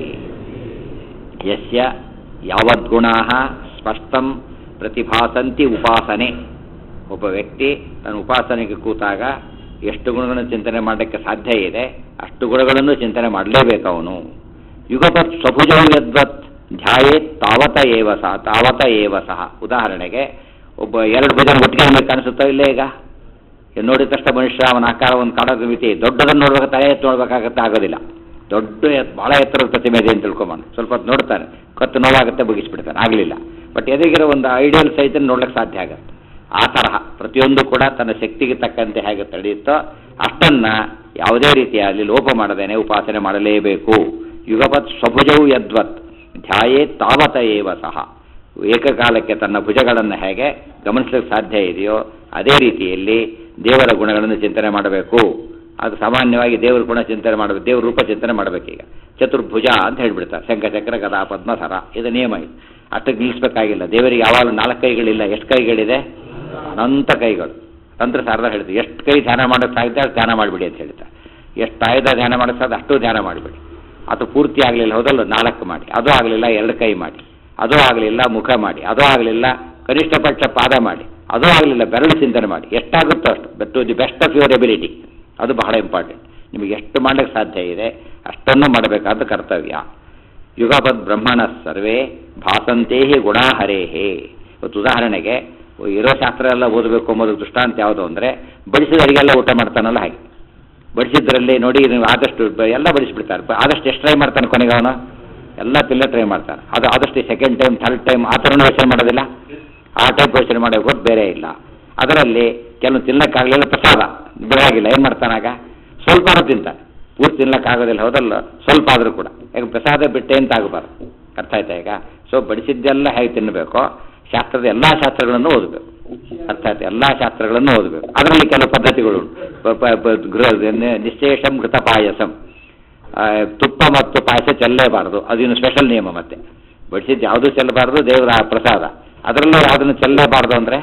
ಯಸ್ಯ ಯಾವದ್ಗುಣಾಃ ಸ್ಪಷ್ಟಂ ಪ್ರತಿಭಾಸಂತಿ ಉಪಾಸನೆ ಒಬ್ಬ ವ್ಯಕ್ತಿ ತನ್ನ ಉಪಾಸನೆಗೆ ಕೂತಾಗ ಎಷ್ಟು ಗುಣಗಳನ್ನು ಚಿಂತನೆ ಮಾಡಲಿಕ್ಕೆ ಸಾಧ್ಯ ಇದೆ ಅಷ್ಟು ಗುಣಗಳನ್ನು ಚಿಂತನೆ ಮಾಡಲೇಬೇಕು ಅವನು ಯುಗಪತ್ ಸ್ವಭುಜಂ ಯದ್ವತ್ ಧ್ಯಾಯೇತ್ ತಾವತ ಏವ ಸಹ ತಾವತ ಏವ ಸಹ ಉದಾಹರಣೆಗೆ ಒಬ್ಬ ಎರಡು ಭುಜನ ಒಟ್ಟಿಗೆ ನಮಗೆ ಕಾಣಿಸುತ್ತೋ ಇಲ್ಲೇ ಈಗ ಇದ್ ನೋಡಿದ ತಕ್ಷಣ ಮನುಷ್ಯ ಅವನ ಆಕಾರ ಒಂದು ಕಾಣೋದು ಮಿತಿ ದೊಡ್ಡದನ್ನು ನೋಡ್ಬೇಕು ತಲೆ ಎತ್ತು ನೋಡ್ಬೇಕಾಗತ್ತೆ ಆಗೋದಿಲ್ಲ ದೊಡ್ಡ ಎತ್- ಭಾಳ ಎತ್ತರದ ಪ್ರತಿಮೆ ಇದೆ ಅಂತ ತಿಳ್ಕೊಂಬಂದು ಸ್ವಲ್ಪ ಹೊತ್ತು ನೋಡ್ತಾನೆ ಕತ್ತು ನೋವಾಗುತ್ತೆ ಮುಗಿಸ್ಬಿಡ್ತಾನೆ ಆಗಲಿಲ್ಲ ಬಟ್ ಎದುರಿಗಿರೋ ಒಂದು ಐಡಿಯಲ್ ಸೈಜನ್ನು ನೋಡ್ಲಿಕ್ಕೆ ಸಾಧ್ಯ ಆಗುತ್ತೆ ಆ ತರಹ ಪ್ರತಿಯೊಂದು ಕೂಡ ತನ್ನ ಶಕ್ತಿಗೆ ತಕ್ಕಂತೆ ಹೇಗೆ ತಡೆಯುತ್ತೋ ಅಷ್ಟನ್ನ ಯಾವುದೇ ರೀತಿಯಲ್ಲಿ ಲೋಪ ಮಾಡದೇನೆ ಉಪಾಸನೆ ಮಾಡಲೇಬೇಕು ಯುಗಪತ್ ಸ್ವಭುಜವು ಯದ್ವತ್ ಧ್ಯಾಯೇ ತಾವತ ಏವ ಸಹ ಏಕಕಾಲಕ್ಕೆ ತನ್ನ ಭುಜಗಳನ್ನು ಹೇಗೆ ಗಮನಿಸಲಿಕ್ಕೆ ಸಾಧ್ಯ ಇದೆಯೋ ಅದೇ ರೀತಿಯಲ್ಲಿ ದೇವರ ಗುಣಗಳನ್ನು ಚಿಂತನೆ ಮಾಡಬೇಕು ಅದು ಸಾಮಾನ್ಯವಾಗಿ ದೇವರ ಗುಣ ಚಿಂತನೆ ಮಾಡಬೇಕು ದೇವರ ರೂಪ ಚಿಂತನೆ ಮಾಡಬೇಕೀಗ ಚತುರ್ಭುಜ ಅಂತ ಹೇಳ್ಬಿಡ್ತಾರೆ ಶಂಖಚಕ್ರ ಗದಾ ಪದ್ಮಸರ ಇದು ನಿಯಮ ಇದು ಅಷ್ಟಕ್ಕೆ ನಿಲ್ಲಿಸ್ಬೇಕಾಗಿಲ್ಲ ದೇವರಿಗೆ ಯಾವಾಗಲೂ ನಾಲ್ಕು ಕೈಗಳಿಲ್ಲ ಎಷ್ಟು ಕೈಗಳಿದೆ ಅನಂತ ಕೈಗಳು ತಂತ್ರ ಶಾರದ ಹೇಳ್ತೀವಿ ಎಷ್ಟು ಕೈ ಧ್ಯಾನ ಮಾಡೋಕ್ಕೆ ಸಾಧ್ಯ ಅಷ್ಟು ಧ್ಯಾನ ಮಾಡಿಬಿಡಿ ಅಂತ ಹೇಳ್ತಾರೆ ಎಷ್ಟು ಆಯುಧ ಧ್ಯಾನ ಮಾಡೋಕ್ಕೆ ಸಾಧ್ಯ ಅಷ್ಟು ಧ್ಯಾನ ಮಾಡಿಬಿಡಿ ಅದು ಪೂರ್ತಿ ಆಗಲಿಲ್ಲ ಹೌದಲ್ಲ ನಾಲ್ಕು ಮಾಡಿ ಅದು ಆಗಲಿಲ್ಲ ಎರಡು ಕೈ ಮಾಡಿ ಅದು ಆಗಲಿಲ್ಲ ಮುಖ ಮಾಡಿ ಅದು ಆಗಲಿಲ್ಲ ಕನಿಷ್ಠ ಪಕ್ಷ ಪಾದ ಮಾಡಿ ಅದು ಆಗಲಿಲ್ಲ ಬೆರಳು ಚಿಂತನೆ ಮಾಡಿ ಎಷ್ಟಾಗುತ್ತೋ ಅಷ್ಟು but to the best of your ability ಅದು ಬಹಳ ಇಂಪಾರ್ಟೆಂಟ್ ನಿಮಗೆ ಎಷ್ಟು ಮಾಡಲಿಕ್ಕೆ ಸಾಧ್ಯ ಇದೆ ಅಷ್ಟನ್ನು ಮಾಡಬೇಕಾದ ಕರ್ತವ್ಯ ಯುಗಪದ್ ಬ್ರಹ್ಮಣ ಸರ್ವೇ ಭಾಸಂತೇ ಗುಣಾ ಹರೇಹೇ ಇವತ್ತು ಉದಾಹರಣೆಗೆ ಇರೋ ಶಾಸ್ತ್ರ ಎಲ್ಲ ಓದಬೇಕು ಎಂಬುದು ದೃಷ್ಟಾಂತ ಯಾವುದು ಅಂದರೆ ಬಡಿಸಿದ ಅಡಿಗೆಲ್ಲ ಊಟ ಮಾಡ್ತಾನಲ್ಲ ಹಾಗೆ ಬಡಿಸಿದ್ರಲ್ಲಿ ನೋಡಿ ನೀವು ಆದಷ್ಟು ಬ- ಎಲ್ಲ ಬಡಿಸಿಬಿಡ್ತಾರೆ ಬ- ಆದಷ್ಟು ಎಷ್ಟು ಟ್ರೈ ಮಾಡ್ತಾನೆ ಕೊನೆಗೆ ಅವನು ಎಲ್ಲ ತಿಲ್ಲ ಟ್ರೈ ಮಾಡ್ತಾನೆ ಅದು ಆದಷ್ಟು ಸೆಕೆಂಡ್ ಟೈಮ್ ಥರ್ಡ್ ಟೈಮ್ ಆ ಥರನೂ ಯೋಚನೆ ಮಾಡೋದಿಲ್ಲ ಆ ಟೈಪ್ ಯೋಚನೆ ಮಾಡೋಕೆ ಹೊರತು ಬೇರೆ ಇಲ್ಲ ಅದರಲ್ಲಿ ಕೆಲವು ತಿನ್ನಕ್ಕಾಗಲಿಲ್ಲ ಪ್ರಸಾದ ಬಿಡಾಗಿಲ್ಲ ಏನು ಮಾಡ್ತಾನಾಗ ಸ್ವಲ್ಪ ಆದ್ರೂ ತಿಂತಾನೆ ಪೂರ್ತಿ ತಿನ್ನಕ್ಕಾಗೋದಿಲ್ಲ ಹೌದಲ್ಲ ಸ್ವಲ್ಪ ಆದರೂ ಕೂಡ ಯಾಕೆ ಪ್ರಸಾದ ಬಿಟ್ಟೆ ಅಂತ ಆಗಬಾರ್ದು ಅರ್ಥ ಆಯ್ತಾ ಈಗ ಸೊ ಬಡಿಸಿದ್ದೆಲ್ಲ ಹೇಗೆ ತಿನ್ನಬೇಕು ಶಾಸ್ತ್ರದ ಎಲ್ಲ ಶಾಸ್ತ್ರಗಳನ್ನು ಓದಬೇಕು ಅರ್ಥ ಆಯ್ತು ಎಲ್ಲ ಶಾಸ್ತ್ರಗಳನ್ನು ಓದಬೇಕು ಅದರಲ್ಲಿ ಕೆಲವು ಪದ್ಧತಿಗಳು ಉಂಟು. ಪ- ಪ- ಪ- ಗೃಹ ನಿ- ನಿಶ್ಶೇಷಂ ಘೃತ ಪಾಯಸಂ ಆ, ತುಪ್ಪ ಮತ್ತು ಪಾಯಸ ಚೆಲ್ಲಲೇಬಾರದು ಅದಿನ್ನು ಸ್ಪೆಷಲ್ ನಿಯಮ ಮತ್ತೆ ಬಡಿಸಿದ್ದು ಯಾವುದೂ ಚೆಲ್ಲಬಾರ್ದು ದೇವರ ಪ್ರಸಾದ ಅದರಲ್ಲೂ ಯಾವುದನ್ನು ಚೆಲ್ಲಲೇಬಾರ್ದು ಅಂದರೆ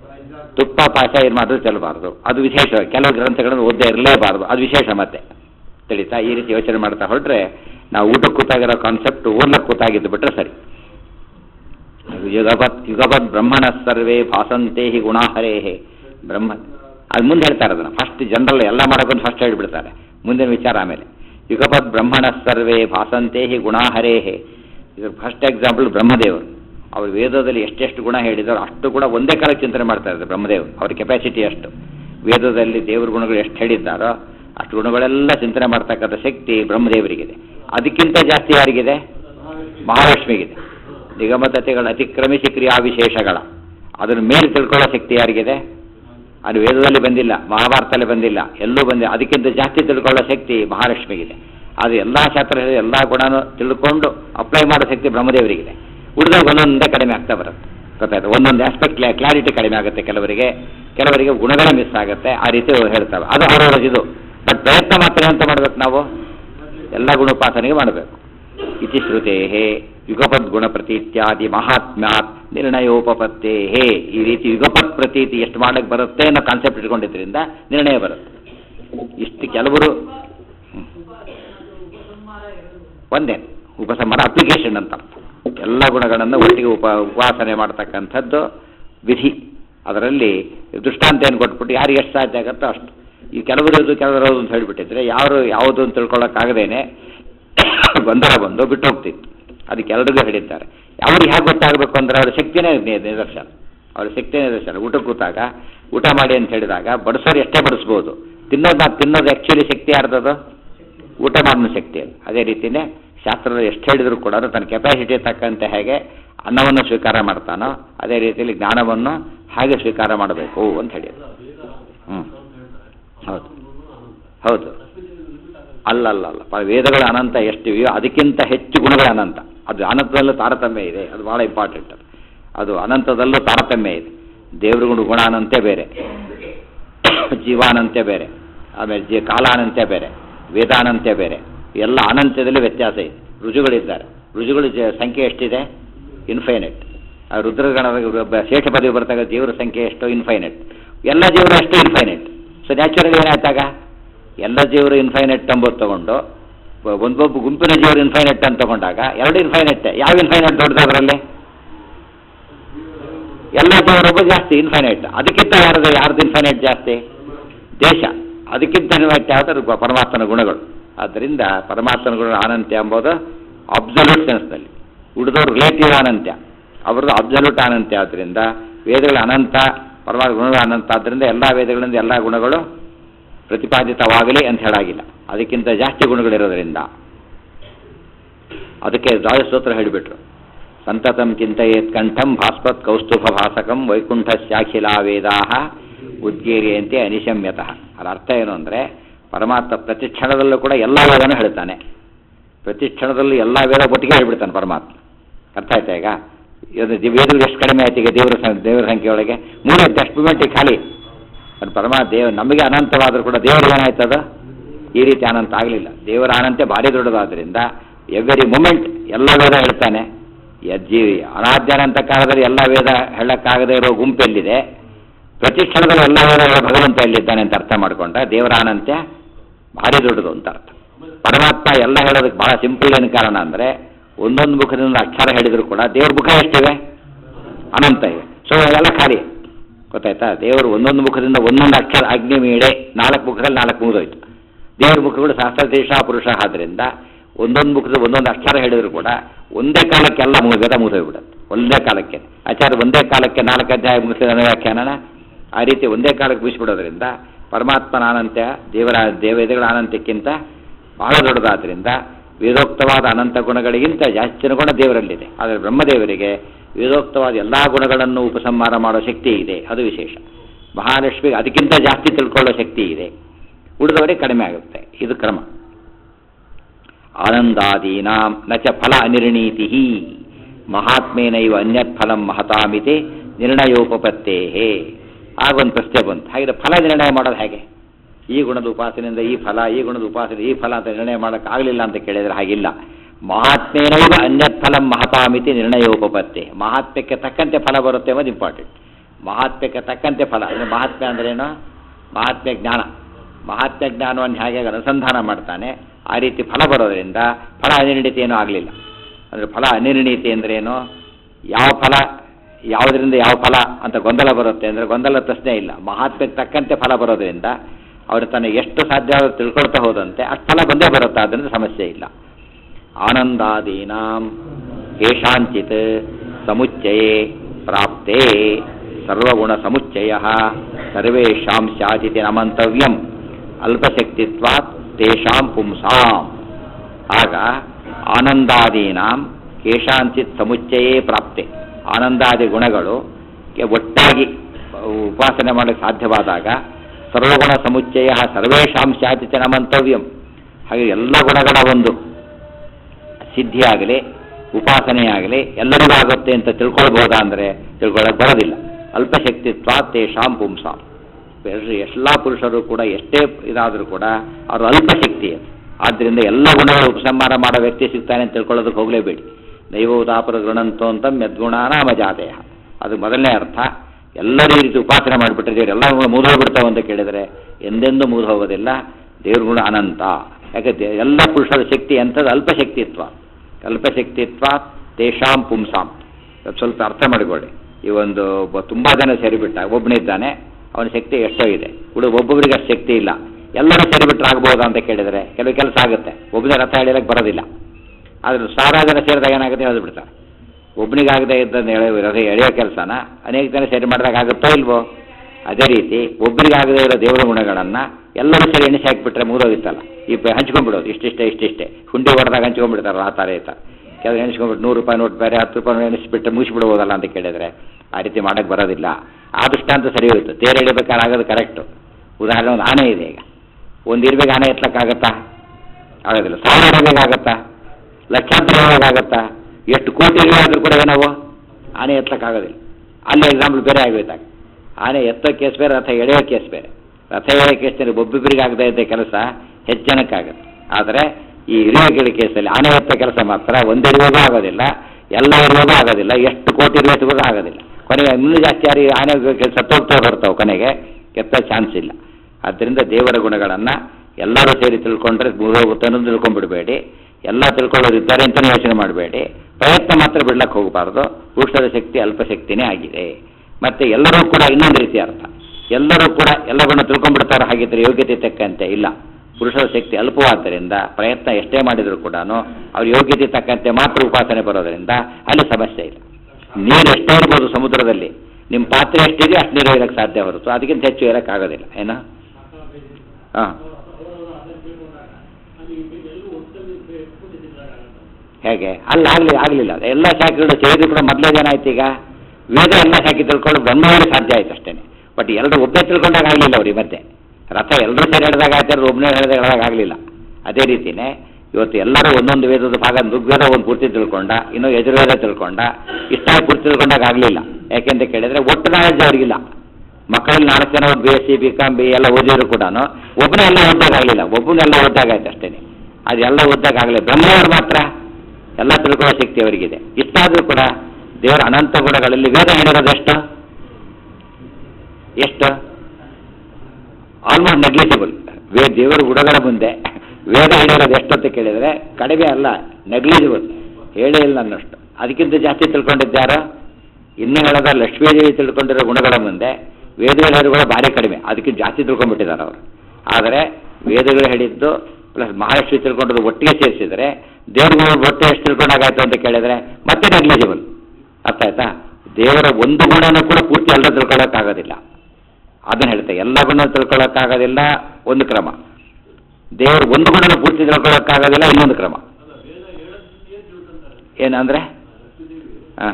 ತುಪ್ಪ ಪಾಯಸ ಏನು ಮಾಡಿದ್ರು ಚೆಲ್ಲಬಾರ್ದು ಅದು ವಿಶೇಷ ಕೆಲವು ಗ್ರಂಥಗಳನ್ನು ಓದದೇ ಇರಲೇಬಾರ್ದು ಅದು ವಿಶೇಷ ಮತ್ತೆ ತಿಳಿತಾ ಈ ರೀತಿ ಯೋಚನೆ ಮಾಡ್ತಾ ಹೊರಟ್ರೆ ನಾವು ಊಟಕ್ಕೆ ಕೂತಾಗಿರೋ ಕಾನ್ಸೆಪ್ಟ್ ಓದ್ಲಕ್ಕೆ ಕೂತಾಗಿದ್ದು ಬಿಟ್ರೆ ಸರಿ ಯುಗಪತ್ ಯುಗಪತ್ ಬ್ರಹ್ಮಣ ಸರ್ವೇ ಭಾಸಂತೆ ಹಿ ಗುಣಾಹರೇ ಬ್ರಹ್ಮ ಅದು ಮುಂದೆ ಹೇಳ್ತಾರೆ ಅದನ್ನು ಫಸ್ಟ್ ಜನರಲ್ ಎಲ್ಲ ಮಾಡೋಕ್ಕೊಂದು ಫಸ್ಟ್ ಹೇಳ್ಬಿಡ್ತಾರೆ ಮುಂದಿನ ವಿಚಾರ ಆಮೇಲೆ ಯುಗಪತ್ ಬ್ರಹ್ಮಣ ಸರ್ವೇ ಭಾಸಂತೆ ಹಿ ಗುಣಾಹರೇ ಇದು ಫಸ್ಟ್ ಎಕ್ಸಾಂಪಲ್ ಬ್ರಹ್ಮದೇವರು ಅವರು ವೇದದಲ್ಲಿ ಎಷ್ಟೆಷ್ಟು ಗುಣ ಹೇಳಿದಾರೋ ಅಷ್ಟು ಕೂಡ ಒಂದೇ ಕಾಲಕ್ಕೆ ಚಿಂತನೆ ಮಾಡ್ತಾ ಇದ್ದಾರೆ ಬ್ರಹ್ಮದೇವರು ಅವ್ರ ಕೆಪಾಸಿಟಿ ಅಷ್ಟು ವೇದದಲ್ಲಿ ದೇವ್ರ ಗುಣಗಳು ಎಷ್ಟು ಹೇಳಿದ್ದಾರೋ ಅಷ್ಟು ಗುಣಗಳೆಲ್ಲ ಚಿಂತನೆ ಮಾಡ್ತಕ್ಕಂಥ ಶಕ್ತಿ ಬ್ರಹ್ಮದೇವರಿಗಿದೆ ಅದಕ್ಕಿಂತ ಜಾಸ್ತಿ ಯಾರಿಗಿದೆ ಮಹಾಲಕ್ಷ್ಮಿಗಿದೆ ನಿಗಮತತೆಗಳ ಅತಿಕ್ರಮಿಸಿ ಕ್ರಿಯಾ ವಿಶೇಷಗಳ ಅದರ ಮೇಲೆ ತಿಳ್ಕೊಳ್ಳೋ ಶಕ್ತಿ ಯಾರಿಗಿದೆ ಅದು ವೇದದಲ್ಲಿ ಬಂದಿಲ್ಲ ಮಹಾಭಾರತದಲ್ಲಿ ಬಂದಿಲ್ಲ ಎಲ್ಲೂ ಬಂದಿಲ್ಲ ಅದಕ್ಕಿಂತ ಜಾಸ್ತಿ ತಿಳ್ಕೊಳ್ಳೋ ಶಕ್ತಿ ಮಹಾಲಕ್ಷ್ಮಿಗಿದೆ ಅದು ಎಲ್ಲ ಶಾಸ್ತ್ರ ಎಲ್ಲ ಗುಣನೂ ತಿಳ್ಕೊಂಡು ಅಪ್ಲೈ ಮಾಡೋ ಶಕ್ತಿ ಬ್ರಹ್ಮದೇವರಿಗಿದೆ ಉಳಿದಾಗ ಒಂದೊಂದೇ ಕಡಿಮೆ ಆಗ್ತಾ ಬರುತ್ತೆ ಗೊತ್ತಾಯ್ತು ಒಂದೊಂದು ಆಸ್ಪೆಕ್ಟ್ ಕ್ಲಾರಿಟಿ ಕಡಿಮೆ ಆಗುತ್ತೆ ಕೆಲವರಿಗೆ ಕೆಲವರಿಗೆ ಗುಣಗಳೇ ಮಿಸ್ ಆಗುತ್ತೆ ಆ ರೀತಿ ಹೇಳ್ತವೆ ಅದು ಅವರವರ ಇದು ಬಟ್ ಪ್ರಯತ್ನ ಮಾತ್ರ ಅಂತ ಮಾಡ್ಬೇಕು ನಾವು ಎಲ್ಲ ಗುಣೋಪಾಸನೆಗೆ ಮಾಡಬೇಕು ಇತಿ ಶ್ರುತೇ ಯುಗಪದ್ ಗುಣ ಪ್ರತೀತ್ಯಾದಿ ಮಹಾತ್ಮ್ಯಾತ್ ನಿರ್ಣಯೋಪಪತ್ತೇ ಹೇ ಈ ರೀತಿ ಯುಗಪತ್ ಪ್ರತೀತಿ ಎಷ್ಟು ಮಾಡಕ್ಕೆ ಬರುತ್ತೆ ಅನ್ನೋ ಕಾನ್ಸೆಪ್ಟ್ ಇಟ್ಕೊಂಡಿದ್ರಿಂದ ನಿರ್ಣಯ ಬರುತ್ತೆ ಇಷ್ಟು ಕೆಲವರು ಹ್ಮ್. ಒಂದೇ ಉಪಸಂಹಾರ ಅಪ್ಲಿಕೇಶನ್ ಅಂತ ಎಲ್ಲ ಗುಣಗಳನ್ನು ಒಟ್ಟಿಗೆ ಉಪ ಉಪಾಸನೆ ಮಾಡ್ತಕ್ಕಂಥದ್ದು ವಿಧಿ ಅದರಲ್ಲಿ ದೃಷ್ಟಾಂತ ಏನು ಕೊಟ್ಬಿಟ್ಟು ಯಾರಿಗೆ ಎಷ್ಟು ಸಾಧ್ಯ ಆಗುತ್ತೋ ಅಷ್ಟು ಈ ಕೆಲವರು ಇದು ಕೆಲವರು ಹೌದು ಅಂತ ಹೇಳಿಬಿಟ್ಟಿದ್ರೆ ಯಾರು ಯಾವುದು ಅಂತ ತಿಳ್ಕೊಳ್ಳೋಕ್ಕಾಗದೇನೆ ಗೊಂದಲ ಬಂದು ಬಿಟ್ಟು ಹೋಗ್ತಿತ್ತು ಅದಕ್ಕೆ ಎಲ್ರಿಗೂ ಹೇಳಿದ್ದಾರೆ ಅವ್ರಿಗೆ ಹೇಗೆ ಗೊತ್ತಾಗಬೇಕು ಅಂದ್ರೆ ಅವ್ರ ಶಕ್ತಿನೇ ನಿ- ನಿದರ್ಶನ ಅವ್ರ ಶಕ್ತಿನೇ ನಿದರ್ಶನ ಊಟಕ್ಕೆ ಕೂತಾಗ ಊಟ ಮಾಡಿ ಅಂತ ಹೇಳಿದಾಗ ಬಡಿಸೋರು ಎಷ್ಟೇ ಬಡಿಸ್ಬೋದು ತಿನ್ನೋದು ನಾವು ತಿನ್ನೋದು ಆ್ಯಕ್ಚುಲಿ ಶಕ್ತಿ ಯಾರ್ದದು ಊಟ ಮಾಡೋ ಶಕ್ತಿ ಅದು ಅದೇ ರೀತಿಯೇ ಶಾಸ್ತ್ರದ ಎಷ್ಟು ಹೇಳಿದ್ರು ಕೂಡ ತನ್ನ ಕೆಪಾಸಿಟಿ ತಕ್ಕಂತೆ ಹೇಗೆ ಅನ್ನವನ್ನು ಸ್ವೀಕಾರ ಮಾಡ್ತಾನೋ ಅದೇ ರೀತಿಯಲ್ಲಿ ಜ್ಞಾನವನ್ನು ಹಾಗೆ ಸ್ವೀಕಾರ ಮಾಡಬೇಕು ಅಂತ ಹೇಳಿದ್ರು ಹ್ಞೂ ಹೌದು ಹೌದು ಅಲ್ಲಲ್ಲ ಅಲ್ಲ ಪ- ವೇದಗಳ ಅನಂತ ಎಷ್ಟಿವೆಯೋ ಅದಕ್ಕಿಂತ ಹೆಚ್ಚು ಗುಣಗಳ ಅನಂತ ಅದು ಅನಂತದಲ್ಲೂ ತಾರತಮ್ಯ ಇದೆ ಅದು ಭಾಳ ಇಂಪಾರ್ಟೆಂಟ್ ಅದು ಅದು ಅನಂತದಲ್ಲೂ ತಾರತಮ್ಯ ಇದೆ ದೇವ್ರ ಗುಣ ಗುಣ ಅನಂತೆ ಬೇರೆ ಜೀವಾನಂತ್ಯ ಬೇರೆ ಆಮೇಲೆ ಜೀ ಕಾಲಾನಂತ್ಯ ಬೇರೆ ವೇದಾನಂತ್ಯ ಬೇರೆ ಎಲ್ಲ ಅನಂತ್ಯದಲ್ಲಿ ವ್ಯತ್ಯಾಸ ಇದೆ ರುಜುಗಳಿದ್ದಾರೆ ರುಜುಗಳ ಜ- ಸಂಖ್ಯೆ ಎಷ್ಟಿದೆ ಇನ್ಫೈನೈಟ್ ಆ ರುದ್ರಗಣದ ಒಬ್ಬ ಶೇಷ ಪದವಿ ಬರ್ತಾಗ ದೇವರ ಸಂಖ್ಯೆ ಎಷ್ಟು ಇನ್ಫೈನೈಟ್ ಎಲ್ಲ ಜೀವರು ಅಷ್ಟೇ ಇನ್ಫೈನೈಟ್ ಸೊ ನ್ಯಾಚುರಲಿ ಏನಾಯ್ತಾಗ ಎಲ್ಲ ಜೀವರು ಇನ್ಫೈನೈಟ್ ಎಂಬುದು ತಗೊಂಡು ಒ- ಒಂದೊಬ್ಬ ಗುಂಪಿನ ಜೀವರು ಇನ್ಫೈನೈಟ್ ಅಂತ ತಗೊಂಡಾಗ ಎರಡು ಇನ್ಫೈನೈಟ್ ಯಾವ ಇನ್ಫೈನೈಟ್ ದೊಡ್ಡದು ಅದರಲ್ಲಿ ಎಲ್ಲ ಜೀವನೊಬ್ಬ ಜಾಸ್ತಿ ಇನ್ಫೈನೈಟ್ ಅದಕ್ಕಿಂತ ಯಾರದು ಯಾರ್ದು ಇನ್ಫೈನೈಟ್ ಜಾಸ್ತಿ ದೇಶ ಅದಕ್ಕಿಂತ ಇನ್ಫೈನೈಟ್ ಯಾವ್ದು ಪರಮಾತ್ಮನ ಗುಣಗಳು ಆದ್ದರಿಂದ ಪರಮಾತ್ಮನ ಗುಣ ಅನಂತ್ಯ ಎಂಬುದು ಅಬ್ಸಲ್ಯೂಟ್ ಸೆನ್ಸ್ನಲ್ಲಿ ಉಳಿದವ್ರು ರಿಲೇಟಿವ್ ಅನಂತ್ಯ ಅವ್ರದ್ದು ಅಬ್ಸಲ್ಯೂಟ್ ಅನಂತ್ಯ ಆದ್ದರಿಂದ ವೇದಗಳ ಅನಂತ ಪರಮಾತ್ಮ ಗುಣಗಳ ಅನಂತ ಆದ್ದರಿಂದ ಎಲ್ಲ ವೇದಗಳಿಂದ ಎಲ್ಲ ಗುಣಗಳು ಪ್ರತಿಪಾದಿತವಾಗಲಿ ಅಂತ ಹೇಳಾಗಿಲ್ಲ ಅದಕ್ಕಿಂತ ಜಾಸ್ತಿ ಗುಣಗಳಿರೋದ್ರಿಂದ ಅದಕ್ಕೆ ದ್ವಾದಸ್ತೋತ್ರ ಹೇಳಿಬಿಟ್ರು ಸಂತತಂ ಚಿಂತೆಯೇತ್ ಕಂಠಂ ಭಾಸ್ಪತ್ ಕೌಸ್ತುಭ ಭಾಸಕಂ ವೈಕುಂಠಸ್ಯಾಖಿಲಾ ವೇದಾ ಉದ್ಗೀರಿಯಂತೆ ಅನಿಶಮ್ಯತಃ ಅದರ ಅರ್ಥ ಏನು ಅಂದರೆ ಪರಮಾತ್ಮ ಪ್ರತಿ ಕ್ಷಣದಲ್ಲೂ ಕೂಡ ಎಲ್ಲ ವೇದನೂ ಹೇಳ್ತಾನೆ ಪ್ರತಿ ಕ್ಷಣದಲ್ಲೂ ಎಲ್ಲ ವೇದ ಒಟ್ಟಿಗೆ ಹೇಳ್ಬಿಡ್ತಾನೆ ಪರಮಾತ್ಮ ಅರ್ಥ ಆಯ್ತಾ ಈಗ ಇದು ದಿ- ವೇದಗಳು ಎಷ್ಟು ಕಡಿಮೆ ಆಯ್ತು ಈಗ ದೇವರ ಸಂ- ದೇವರ ಸಂಖ್ಯೆ ಒಳಗೆ ಮೂರು ಜಸ್ಟ್ ಮೂಮೆಂಟಿಗೆ ಖಾಲಿ ಅದು ಪರಮ ದೇವ ನಮಗೆ ಅನಂತವಾದರೂ ಕೂಡ ದೇವರಿಗೆ ಏನಾಯ್ತದ ಈ ರೀತಿ ಅನಂತ ಆಗಲಿಲ್ಲ ದೇವರ ಅನಂತೆ ಭಾರಿ ದೊಡ್ಡದಾದ್ರಿಂದ ಎವ್ರಿ ಮೂಮೆಂಟ್ ಎಲ್ಲ ವೇದ ಹೇಳ್ತಾನೆ ಯಜ್ಜಿ ಅನಾದ್ಯಾನಂತ ಕಾಲದಲ್ಲಿ ಎಲ್ಲ ವೇದ ಹೇಳಕ್ಕಾಗದೇ ಇರೋ ಗುಂಪೆಲ್ಲಿದೆ ಪ್ರತಿ ಕ್ಷಣದಲ್ಲಿ ಎಲ್ಲ ವೇದಗಳ ಭಗವಂತ ಎಲ್ಲಿದ್ದಾನೆ ಅಂತ ಅರ್ಥ ಮಾಡ್ಕೊಂಡ ದೇವರ ಅನಂತ್ಯ ಭಾರಿ ದೊಡ್ಡದು ಅಂತ ಅರ್ಥ ಪರಮಾತ್ಮ ಎಲ್ಲ ಹೇಳೋದಕ್ಕೆ ಬಹಳ ಸಿಂಪಲ್ ಏನು ಕಾರಣ ಅಂದರೆ ಒಂದೊಂದು ಮುಖದಿಂದ ಅಕ್ಷರ ಹೇಳಿದ್ರು ಕೂಡ ದೇವ್ರ ಮುಖ ಎಷ್ಟಿವೆ ಅನಂತ ಇವೆ ಸೊ ಅವೆಲ್ಲ ಖಾಲಿ ಗೊತ್ತಾಯ್ತಾ ದೇವರು ಒಂದೊಂದು ಮುಖದಿಂದ ಒಂದೊಂದು ಅಕ್ಷರ ಅಗ್ನಿ ಮೀಡೆ ನಾಲ್ಕು ಮುಖದಲ್ಲಿ ನಾಲ್ಕು ಮುಗಿದೋಯ್ತು ದೇವರ ಮುಖಗಳು ಸಹಸ್ರದೇಶ ಪುರುಷ ಆದ್ರಿಂದ ಒಂದೊಂದು ಮುಖದ ಒಂದೊಂದು ಅಕ್ಷರ ಹೇಳಿದ್ರು ಕೂಡ ಒಂದೇ ಕಾಲಕ್ಕೆ ಎಲ್ಲ ಮುಗಿದ ಮುಗಿದೋಗ್ಬಿಡುತ್ತೆ ಒಂದೇ ಕಾಲಕ್ಕೆ ಆಚಾರ್ಯ ಒಂದೇ ಕಾಲಕ್ಕೆ ನಾಲ್ಕು ಅಧ್ಯಾಯ ಮುಗಿಸಿದ ವ್ಯಾಖ್ಯಾನನ ಆ ರೀತಿ ಒಂದೇ ಕಾಲಕ್ಕೆ ಮುಗಿಸ್ಬಿಡೋದ್ರಿಂದ ಪರಮಾತ್ಮನ ಅನಂತ್ಯ ದೇವರ ದೇವೇದಗಳ ಅನಂತ್ಯಕ್ಕಿಂತ ಬಹಳ ದೊಡ್ಡದಾದ್ರಿಂದ ವೇದೋಕ್ತವಾದ ಅನಂತ ಗುಣಗಳಿಗಿಂತ ಜಾಸ್ತಿ ಗುಣ ದೇವರಲ್ಲಿದೆ ಆದರೆ ಬ್ರಹ್ಮದೇವರಿಗೆ ವೇದೋಕ್ತವಾದ ಎಲ್ಲ ಗುಣಗಳನ್ನು ಉಪಸಂಹಾರ ಮಾಡೋ ಶಕ್ತಿ ಇದೆ ಅದು ವಿಶೇಷ ಮಹಾಲಕ್ಷ್ಮಿಗೆ ಅದಕ್ಕಿಂತ ಜಾಸ್ತಿ ತಿಳ್ಕೊಳ್ಳೋ ಶಕ್ತಿ ಇದೆ ಉಳಿದವರಿಗೆ ಕಡಿಮೆ ಆಗುತ್ತೆ ಇದು ಕ್ರಮ ಆನಂದಾದೀನಾಂ ನ ಚ ಫಲ ಅನಿರ್ಣೀತಿ ಮಹಾತ್ಮೇನೈವ ಅನ್ಯತ್ ಫಲಂ ಮಹತಾಮಿತಿ ನಿರ್ಣಯೋಪಪತ್ತೇಹೇ ಆಗೊಂದು ಪ್ರಶ್ನೆ ಬಂತು ಹಾಗಿದ್ರೆ ಫಲ ನಿರ್ಣಯ ಮಾಡೋದು ಹೇಗೆ ಈ ಗುಣದ ಉಪಾಸನೆಯಿಂದ ಈ ಫಲ ಈ ಗುಣದ ಉಪಾಸನೆ ಈ ಫಲ ಅಂತ ನಿರ್ಣಯ ಮಾಡೋಕ್ಕಾಗಲಿಲ್ಲ ಅಂತ ಕೇಳಿದರೆ ಹಾಗಿಲ್ಲ ಮಹಾತ್ಮೇನೈವ ಅನ್ಯತ್ ಫಲಂ ಮಹತಾಮಿತಿ ನಿರ್ಣಯೋಪಪತ್ತೆ ಮಹಾತ್ಮ್ಯಕ್ಕೆ ತಕ್ಕಂತೆ ಫಲ ಬರುತ್ತೆ ಅನ್ನೋದು ಇಂಪಾರ್ಟೆಂಟ್ ಮಹಾತ್ಮ್ಯಕ್ಕೆ ತಕ್ಕಂತೆ ಫಲ ಅಂದರೆ ಮಹಾತ್ಮ್ಯ ಅಂದ್ರೇನು ಮಹಾತ್ಮ್ಯ ಜ್ಞಾನ ಮಹಾತ್ಮ್ಯ ಜ್ಞಾನವನ್ನು ಹೇಗೆ ಅನುಸಂಧಾನ ಮಾಡ್ತಾನೆ ಆ ರೀತಿ ಫಲ ಬರೋದರಿಂದ ಫಲ ಅನಿರ್ಣಿತ ಏನೂ ಆಗಲಿಲ್ಲ ಅಂದರೆ ಫಲ ಅನಿರ್ಣಿತ ಅಂದ್ರೆ ಏನು ಯಾವ ಫಲ ಯಾವುದರಿಂದ ಯಾವ ಫಲ ಅಂತ ಗೊಂದಲ ಬರುತ್ತೆ ಅಂದರೆ ಗೊಂದಲ ಪ್ರಶ್ನೆ ಇಲ್ಲ ಮಹಾತ್ಮಕ್ಕೆ ತಕ್ಕಂತೆ ಫಲ ಬರೋದ್ರಿಂದ ಅವರು ತನಗೆ ಎಷ್ಟು ಸಾಧ್ಯ ಆಗುತ್ತೆ ತಿಳ್ಕೊಳ್ತಾ ಹೋದಂತೆ ಅಷ್ಟು ಫಲ ಬಂದೇ ಬರುತ್ತೆ ಅದರಿಂದ ಸಮಸ್ಯೆ ಇಲ್ಲ ಆನಂದಾದೀನಾಂ ಕೇಶಾಂಚಿತ್ ಸಮುಚ್ಚಯೇ ಪ್ರಾಪ್ತೇ ಸರ್ವಗುಣ ಸಮುಚ್ಚಯ ಸರ್ವೇಷಾಂ ಸ್ಯಾದಿತಿ ನಮಂತವ್ಯಂ ಅಲ್ಪಶಕ್ತಿತ್ವಾತ್ ತೇಷಾಂ ಪುಂಸಾಂ ಆಗ ಆನಂದಾದೀನಾಂ ಕೇಶಾಂಚಿತ್ ಸಮುಚ್ಚಯೇ ಪ್ರಾಪ್ತೆ ಆನಂದಾದಿ ಗುಣಗಳು ಕೆ- ಒಟ್ಟಾಗಿ ಉಪಾಸನೆ ಮಾಡಲಿಕ್ಕೆ ಸಾಧ್ಯವಾದಾಗ ಸರ್ವಗುಣ ಸಮುಚ್ಚಯ ಸರ್ವೇಷಾಂ ಸ್ಯಾತಿ ಚ ನಮಂತವ್ಯಂ ಹಾಗೆ ಎಲ್ಲ ಗುಣಗಳ ಒಂದು ಸಿದ್ಧಿಯಾಗಲಿ ಉಪಾಸನೆಯಾಗಲಿ ಎಲ್ಲರಿಗೂ ಆಗುತ್ತೆ ಅಂತ ತಿಳ್ಕೊಳ್ಬೋದಾ ಅಂದರೆ ತಿಳ್ಕೊಳ್ಳೋಕೆ ಬರೋದಿಲ್ಲ ಅಲ್ಪಶಕ್ತಿತ್ವ ತೇಷಾಂ ಪುಂಸಾಂ ಎಲ್ಲ ಪುರುಷರು ಕೂಡ ಎಷ್ಟೇ ಇದಾದರೂ ಕೂಡ ಅವರು ಅಲ್ಪಶಕ್ತಿ ಅದು ಆದ್ದರಿಂದ ಎಲ್ಲ ಗುಣಗಳು ಉಪಸಂಹಾರ ಮಾಡೋ ವ್ಯಕ್ತಿ ಸಿಗ್ತಾನೆ ಅಂತ ತಿಳ್ಕೊಳ್ಳೋದಕ್ಕೆ ಹೋಗಲೇಬೇಡಿ ದೈವೋದಾಪರ ಗೃಣಂತೋ ಅಂತ ಮೆದ್ಗುಣಾನಾಮ ಜಾತೆಯ ಅದು ಮೊದಲನೇ ಅರ್ಥ ಎಲ್ಲರೂ ಈ ರೀತಿ ಉಪಾಸನೆ ಮಾಡಿಬಿಟ್ರೆ ದೇವ್ರು ಎಲ್ಲ ಗುಣ ಮುಗಿದೋಗ್ಬಿಡ್ತಾವೆ ಅಂತ ಕೇಳಿದರೆ ಎಂದೆಂದೂ ಮುಗಿದು ಹೋಗೋದಿಲ್ಲ ದೇವ್ರ ಗುಣ ಅನಂತ ಯಾಕೆ ದೇ- ಎಲ್ಲ ಪುರುಷರ ಶಕ್ತಿ ಎಂಥದ್ದು ಅಲ್ಪಶಕ್ತಿತ್ವ ಅಲ್ಪಶಕ್ತಿತ್ವ ತೇಷಾಂ ಪುಂಸಾಂ ಅದು ಸ್ವಲ್ಪ ಅರ್ಥ ಮಾಡಿಕೊಳ್ಳಿ ಈ ಒಂದು ಒಬ್ಬ ತುಂಬ ಜನ ಸೇರಿಬಿಟ್ಟ ಒಬ್ಬನಿದ್ದಾನೆ ಅವನ ಶಕ್ತಿ ಎಷ್ಟೋ ಇದೆ ಉಳು ಒಬ್ಬೊಬ್ಬರಿಗೆ ಅಷ್ಟು ಶಕ್ತಿ ಇಲ್ಲ ಎಲ್ಲರೂ ಸೇರಿಬಿಟ್ರೆ ಆಗ್ಬೋದಾ ಅಂತ ಕೇಳಿದರೆ ಕೆಲವು ಕೆಲಸ ಆಗುತ್ತೆ ಒಬ್ಬನೇ ರಥ ಎಳಿಯಕ್ಕೆ ಬರೋದಿಲ್ಲ ಆದರೆ ಸಾವಿರ ಜನ ಸೇರಿದಾಗ ಏನಾಗುತ್ತೆ ಹೇಳಿದು ಬಿಡ್ತಾರೆ ಒಬ್ಬನಿಗಾಗದೇ ಇದ್ದಂದು ಎಳೆ ರಥ ಎಳೆಯೋ ಕೆಲಸನ ಅನೇಕ ಜನ ಸೇರಿ ಮಾಡಿದಾಗ ಆಗುತ್ತೋ ಇಲ್ವೋ ಅದೇ ರೀತಿ ಒಬ್ಬರಿಗಾಗದೇ ಇರೋ ದೇವರ ಗುಣಗಳನ್ನು ಎಲ್ಲರೂ ಸೇರಿ ಎಣಿಸಿ ಹಾಕಿಬಿಟ್ರೆ ಮುಗಿದೋಗಿತ್ತಲ್ಲ ಈ ಪ- ಹಂಚ್ಕೊಂಡ್ಬಿಡೋದು ಇಷ್ಟಿಷ್ಟೇ ಇಷ್ಟಿಷ್ಟೇ ಹುಂಡಿ ಹೊಡೆದಾಗ ಹಂಚ್ಕೊಂಡ್ಬಿಡ್ತಾರೆ ಆ ಥರ ಈ ಥರ ಕೆಲವು ಎಣಿಸ್ಕೊಂಡ್ಬಿಟ್ಟು ನೂರು ರೂಪಾಯಿ ನೋಟ್ ಬೇರೆ ಹತ್ತು ರೂಪಾಯಿ ಎಣಿಸ್ಬಿಟ್ಟು ಮುಗಿಸ್ಬಿಡ್ಬೋದಲ್ಲ ಅಂತ ಕೇಳಿದರೆ ಆ ರೀತಿ ಮಾಡೋಕ್ಕೆ ಬರೋದಿಲ್ಲ ಆ ದೃಷ್ಟಾಂತ ಸರಿ ಹೋಯಿತು ತೇರು ಎಳಿಬೇಕಾದ್ರೆ ಆಗೋದು ಕರೆಕ್ಟು ಉದಾಹರಣೆ ಒಂದು ಆನೆ ಇದೆ ಈಗ ಒಂದು ಇರ್ಬೇಕು ಆನೆ ಎತ್ತಕ್ಕಾಗತ್ತಾ ಆಗೋದಿಲ್ಲ ಸಾವಿರ ಇರಬೇಕಾಗತ್ತಾ ಲಕ್ಷಾಂತರ ಇರಬೇಕಾಗತ್ತಾ ಎಷ್ಟು ಕೋಟಿ ಆದರೂ ಕೂಡ ಏನವು ಆನೆ ಎತ್ತಕ್ಕಾಗೋದಿಲ್ಲ ಅಲ್ಲಿ ಎಕ್ಸಾಂಪಲ್ ಬೇರೆ ಆಗೋಯ್ತಾಗ ಆನೆ ಎತ್ತೋ ಕೇಸ್ ಬೇರೆ ರಥ ಎಳೆಯೋ ಕೇಸ್ ಬೇರೆ ರಥ ಎಳೆಯೋ ಕೇಸ್ನಲ್ಲಿ ಒಬ್ಬೊಬ್ಬರಿಗೆ ಆಗದೇ ಇದ್ದ ಕೆಲಸ ಹೆಚ್ಚು ಜನಕ್ಕಾಗುತ್ತೆ ಆದರೆ ಈ ಇರುವೆಗಳ ಕೇಸಲ್ಲಿ ಆನೆ ಎತ್ತೋ ಕೆಲಸ ಮಾತ್ರ ಒಂದು ಇರುವಾಗೂ ಆಗೋದಿಲ್ಲ ಎಲ್ಲ ಇರುವಾಗೂ ಆಗೋದಿಲ್ಲ ಎಷ್ಟು ಕೋಟಿ ಇರುವೆಗೂ ಆಗೋದಿಲ್ಲ ಕೊನೆಗೆ ಇನ್ನೂ ಜಾಸ್ತಿ ಯಾರು ಈ ಆನೆ ಕೆಲಸ ಸತ್ತೋಗ್ತಾ ಬರ್ತಾವೆ ಕೊನೆಗೆ ಎತ್ತೋ ಚಾನ್ಸ್ ಇಲ್ಲ ಆದ್ದರಿಂದ ದೇವರ ಗುಣಗಳನ್ನು ಎಲ್ಲರೂ ಸೇರಿ ತಿಳ್ಕೊಂಡ್ರೆ ಮುಗಿದೋಗುತ್ತೆ ಅನ್ನೋದು ತಿಳ್ಕೊಂಡ್ಬಿಡಬೇಡಿ ಎಲ್ಲ ತಿಳ್ಕೊಳ್ಳೋರಿದ್ದಾರೆ ಅಂತಲೂ ಯೋಚನೆ ಮಾಡಬೇಡಿ ಪ್ರಯತ್ನ ಮಾತ್ರ ಬಿಡ್ಲಕ್ಕೆ ಹೋಗಬಾರ್ದು ಪುರುಷರ ಶಕ್ತಿ ಅಲ್ಪಶಕ್ತಿನೇ ಆಗಿದೆ ಮತ್ತೆ ಎಲ್ಲರೂ ಕೂಡ ಇನ್ನೊಂದು ರೀತಿ ಅರ್ಥ ಎಲ್ಲರೂ ಕೂಡ ಎಲ್ಲ ಗುಣ ತಿಳ್ಕೊಂಡ್ಬಿಡ್ತಾರೆ ಹಾಗಿದ್ರೆ ಯೋಗ್ಯತೆ ತಕ್ಕಂತೆ ಇಲ್ಲ ಪುರುಷರ ಶಕ್ತಿ ಅಲ್ಪವಾದ್ದರಿಂದ ಪ್ರಯತ್ನ ಎಷ್ಟೇ ಮಾಡಿದರೂ ಕೂಡ ಅವ್ರ ಯೋಗ್ಯತೆ ತಕ್ಕಂತೆ ಮಾತ್ರ ಉಪಾಸನೆ ಬರೋದರಿಂದ ಅಲ್ಲಿ ಸಮಸ್ಯೆ ಇಲ್ಲ ನೀರು ಎಷ್ಟೇ ಇರ್ಬೋದು ಸಮುದ್ರದಲ್ಲಿ ನಿಮ್ಮ ಪಾತ್ರೆ ಎಷ್ಟಿದೆಯೋ ಅಷ್ಟು ನೀರು ಇರೋಕ್ಕೆ ಸಾಧ್ಯ ಹೊರತು ಅದಕ್ಕಿಂತ ಹೆಚ್ಚು ಇರೋಕ್ಕಾಗೋದಿಲ್ಲ ಏನೋ ಹಾಂ ಹೇಗೆ ಅಲ್ಲ ಆಗಲಿ ಆಗಲಿಲ್ಲ ಎಲ್ಲ ಶಾಖೆಗಳು ಸೇರಿ ಕೂಡ ಮೊದಲೇ ಏನಾಯ್ತು ಈಗ ವೇದ ಎಲ್ಲ ಶಾಖೆ ತಿಳ್ಕೊಂಡು ಬ್ರಹ್ಮವೇ ಸಾಧ್ಯ ಆಯ್ತು ಅಷ್ಟೇ ಬಟ್ ಎಲ್ಲರೂ ಒಬ್ಬನೇ ತಿಳ್ಕೊಂಡಾಗ ಆಗಲಿಲ್ಲ ಅವ್ರಿಗೆ ಮತ್ತೆ ರಥ ಎಲ್ಲರೂ ಸೇರಿ ಹಿಡಿದಾಗ ಆಯ್ತು ಒಬ್ಬನೇ ಹಿಡಿದಾಗ ಹಿಡಿದಾಗ ಆಗಲಿಲ್ಲ ಅದೇ ರೀತಿಯೇ ಇವತ್ತು ಎಲ್ಲರೂ ಒಂದೊಂದು ವೇದದ ಭಾಗ ಋಗ್ವೇದ ಒಂದು ಪೂರ್ತಿ ತಿಳ್ಕೊಂಡ ಇನ್ನೂ ಯಜುರ್ವೇದ ತಿಳ್ಕೊಂಡ ಇಷ್ಟಾಗಿ ಪೂರ್ತಿ ತಿಳ್ಕೊಂಡಾಗ ಆಗಲಿಲ್ಲ ಯಾಕೆಂತ ಕೇಳಿದರೆ ಒಟ್ಟು ನಾಲೆಜ್ ಅವ್ರಿಗಿಲ್ಲ ಮಕ್ಕಳಲ್ಲಿ ನಾಲ್ಕು ಜನ B S C B com B ಎಲ್ಲ ಓದಿದ್ರು ಕೂಡ ಒಬ್ಬನೇ ಎಲ್ಲ ಓದ್ದಾಗ ಆಗಲಿಲ್ಲ ಒಬ್ಬನೆಲ್ಲ ಓದ್ದಾಗ ಆಯ್ತು ಅಷ್ಟೇ ಅದೆಲ್ಲ ಓದ್ದಾಗ ಆಗಲಿಲ್ಲ ಬ್ರಹ್ಮವರು ಮಾತ್ರ ಎಲ್ಲ ತಿಳ್ಕೊಳ್ಳೋ ಶಕ್ತಿ ಅವರಿಗಿದೆ ಇಷ್ಟಾದರೂ ಕೂಡ ದೇವರ ಅನಂತ ಗುಣಗಳಲ್ಲಿ ವೇದ ಹೇಳಿರೋದು ಎಷ್ಟು ಎಷ್ಟು ಆಲ್ಮೋಸ್ಟ್ ನೆಗ್ಲಿಜಿಬಲ್ ವೇ ದೇವರ ಗುಣಗಳ ಮುಂದೆ ವೇದ ಹೇಳಿರೋದು ಎಷ್ಟು ಅಂತ ಕೇಳಿದರೆ ಕಡಿಮೆ ಅಲ್ಲ ನೆಗ್ಲಿಜಿಬಲ್ ಹೇಳೇ ಇಲ್ಲ ಅನ್ನಷ್ಟು ಅದಕ್ಕಿಂತ ಜಾಸ್ತಿ ತಿಳ್ಕೊಂಡಿದ್ದಾರೋ ಇನ್ನು ಹೇಳದ ಲಕ್ಷ್ಮೀದೇವಿ ತಿಳ್ಕೊಂಡಿರೋ ಗುಣಗಳ ಮುಂದೆ ವೇದಗಳು ಹೇಳಿರುವ ಭಾರಿ ಕಡಿಮೆ ಅದಕ್ಕಿಂತ ಜಾಸ್ತಿ ತಿಳ್ಕೊಂಡ್ಬಿಟ್ಟಿದ್ದಾರೆ ಅವರು ಆದರೆ ವೇದಗಳು ಹೇಳಿದ್ದು ಪ್ಲಸ್ ಮಹಾಲಕ್ಷ್ಮಿ ತಿಳ್ಕೊಂಡದ್ದು ಒಟ್ಟಿಗೆ ಸೇರಿಸಿದರೆ ದೇವರುಗಳು ಒಟ್ಟು ಎಷ್ಟು ತಿಳ್ಕೊಂಡಾಗಾಯ್ತು ಅಂತ ಕೇಳಿದರೆ ಮತ್ತೆ ನೆಗ್ಲಿಜಿಬಲ್ ಅರ್ಥ ಆಯ್ತಾ ದೇವರ ಒಂದು ಗುಣನೂ ಕೂಡ ಪೂರ್ತಿ ಎಲ್ಲ ತಿಳ್ಕೊಳ್ಳೋಕ್ಕಾಗೋದಿಲ್ಲ ಅದನ್ನ ಹೇಳ್ತೆ ಎಲ್ಲ ಗುಣ ತಿಳ್ಕೊಳ್ಳೋಕ್ಕಾಗೋದಿಲ್ಲ ಒಂದು ಕ್ರಮ ದೇವರು ಒಂದು ಗುಣನ ಪೂರ್ತಿ ತಿಳ್ಕೊಳ್ಳೋಕ್ಕಾಗೋದಿಲ್ಲ ಇನ್ನೊಂದು ಕ್ರಮ ಏನಂದ್ರೆ ಹಾಂ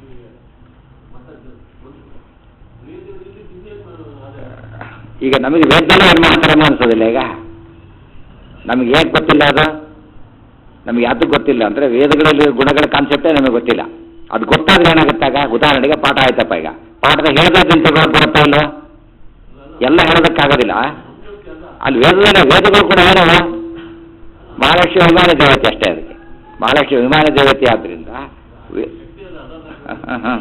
ಈಗ ನಮಗೆ ವೇದನೆ ಏನು ಮಾಡ್ತಾರೆ ಅನ್ಸೋದಿಲ್ಲ ಈಗ ನಮಗೆ ಹೇಗೆ ಗೊತ್ತಿಲ್ಲ ಅದು ನಮಗೆ ಯಾವುದು ಗೊತ್ತಿಲ್ಲ ಅಂದರೆ ವೇದಗಳಲ್ಲಿ ಗುಣಗಳ ಕಾನ್ಸೆಪ್ಟೇ ನಮಗೆ ಗೊತ್ತಿಲ್ಲ ಅದು ಗೊತ್ತಾದ್ರೆ ಏನಾಗುತ್ತಾಗ ಉದಾಹರಣೆಗೆ ಪಾಠ ಆಯ್ತಪ್ಪ ಈಗ ಪಾಠದಾಗ ಹೇಳ್ಬೇಕಂತ ಬರುತ್ತಾ ಇಲ್ವಾ ಎಲ್ಲ ಹೇಳೋದಕ್ಕಾಗೋದಿಲ್ಲ ಅಲ್ಲಿ ವೇದದಲ್ಲಿ ವೇದಗಳು ಕೂಡ ಏನವ ಮಹಾಲಕ್ಷ್ಮಿ ವಿಮಾನ ದೇವತೆ ಅಷ್ಟೇ ಅದಕ್ಕೆ ಮಹಾಲಕ್ಷ್ಮಿ ವಿಮಾನ ದೇವತೆ ಆದ್ದರಿಂದ ವೇ- ಹ, ಹ.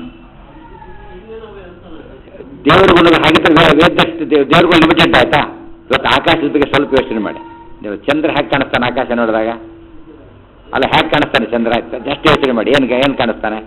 ದೇವರ ಗುಣಗಳು ಹಾಗಿದ್ರೆ ವೇದಷ್ಟು ದೇವ್ರಗಳು ಲಿಮಿಟೆಡ್ ಆಯ್ತಾ ಇವತ್ತು ಆಕಾಶದ ಬಗ್ಗೆ ಸ್ವಲ್ಪ ಯೋಚನೆ ಮಾಡಿ ನೀವು ಚಂದ್ರ ಹ್ಯಾಕ್ ಕಾಣಿಸ್ತಾನೆ ಆಕಾಶ ನೋಡಿದಾಗ ಅಲ್ಲ ಹ್ಯಾಕ್ ಕಾಣಿಸ್ತಾನೆ ಚಂದ್ರ ಜಸ್ಟ್ ಯೋಚನೆ ಮಾಡಿ ಏನು ಏನು ಕಾಣಿಸ್ತಾನೆ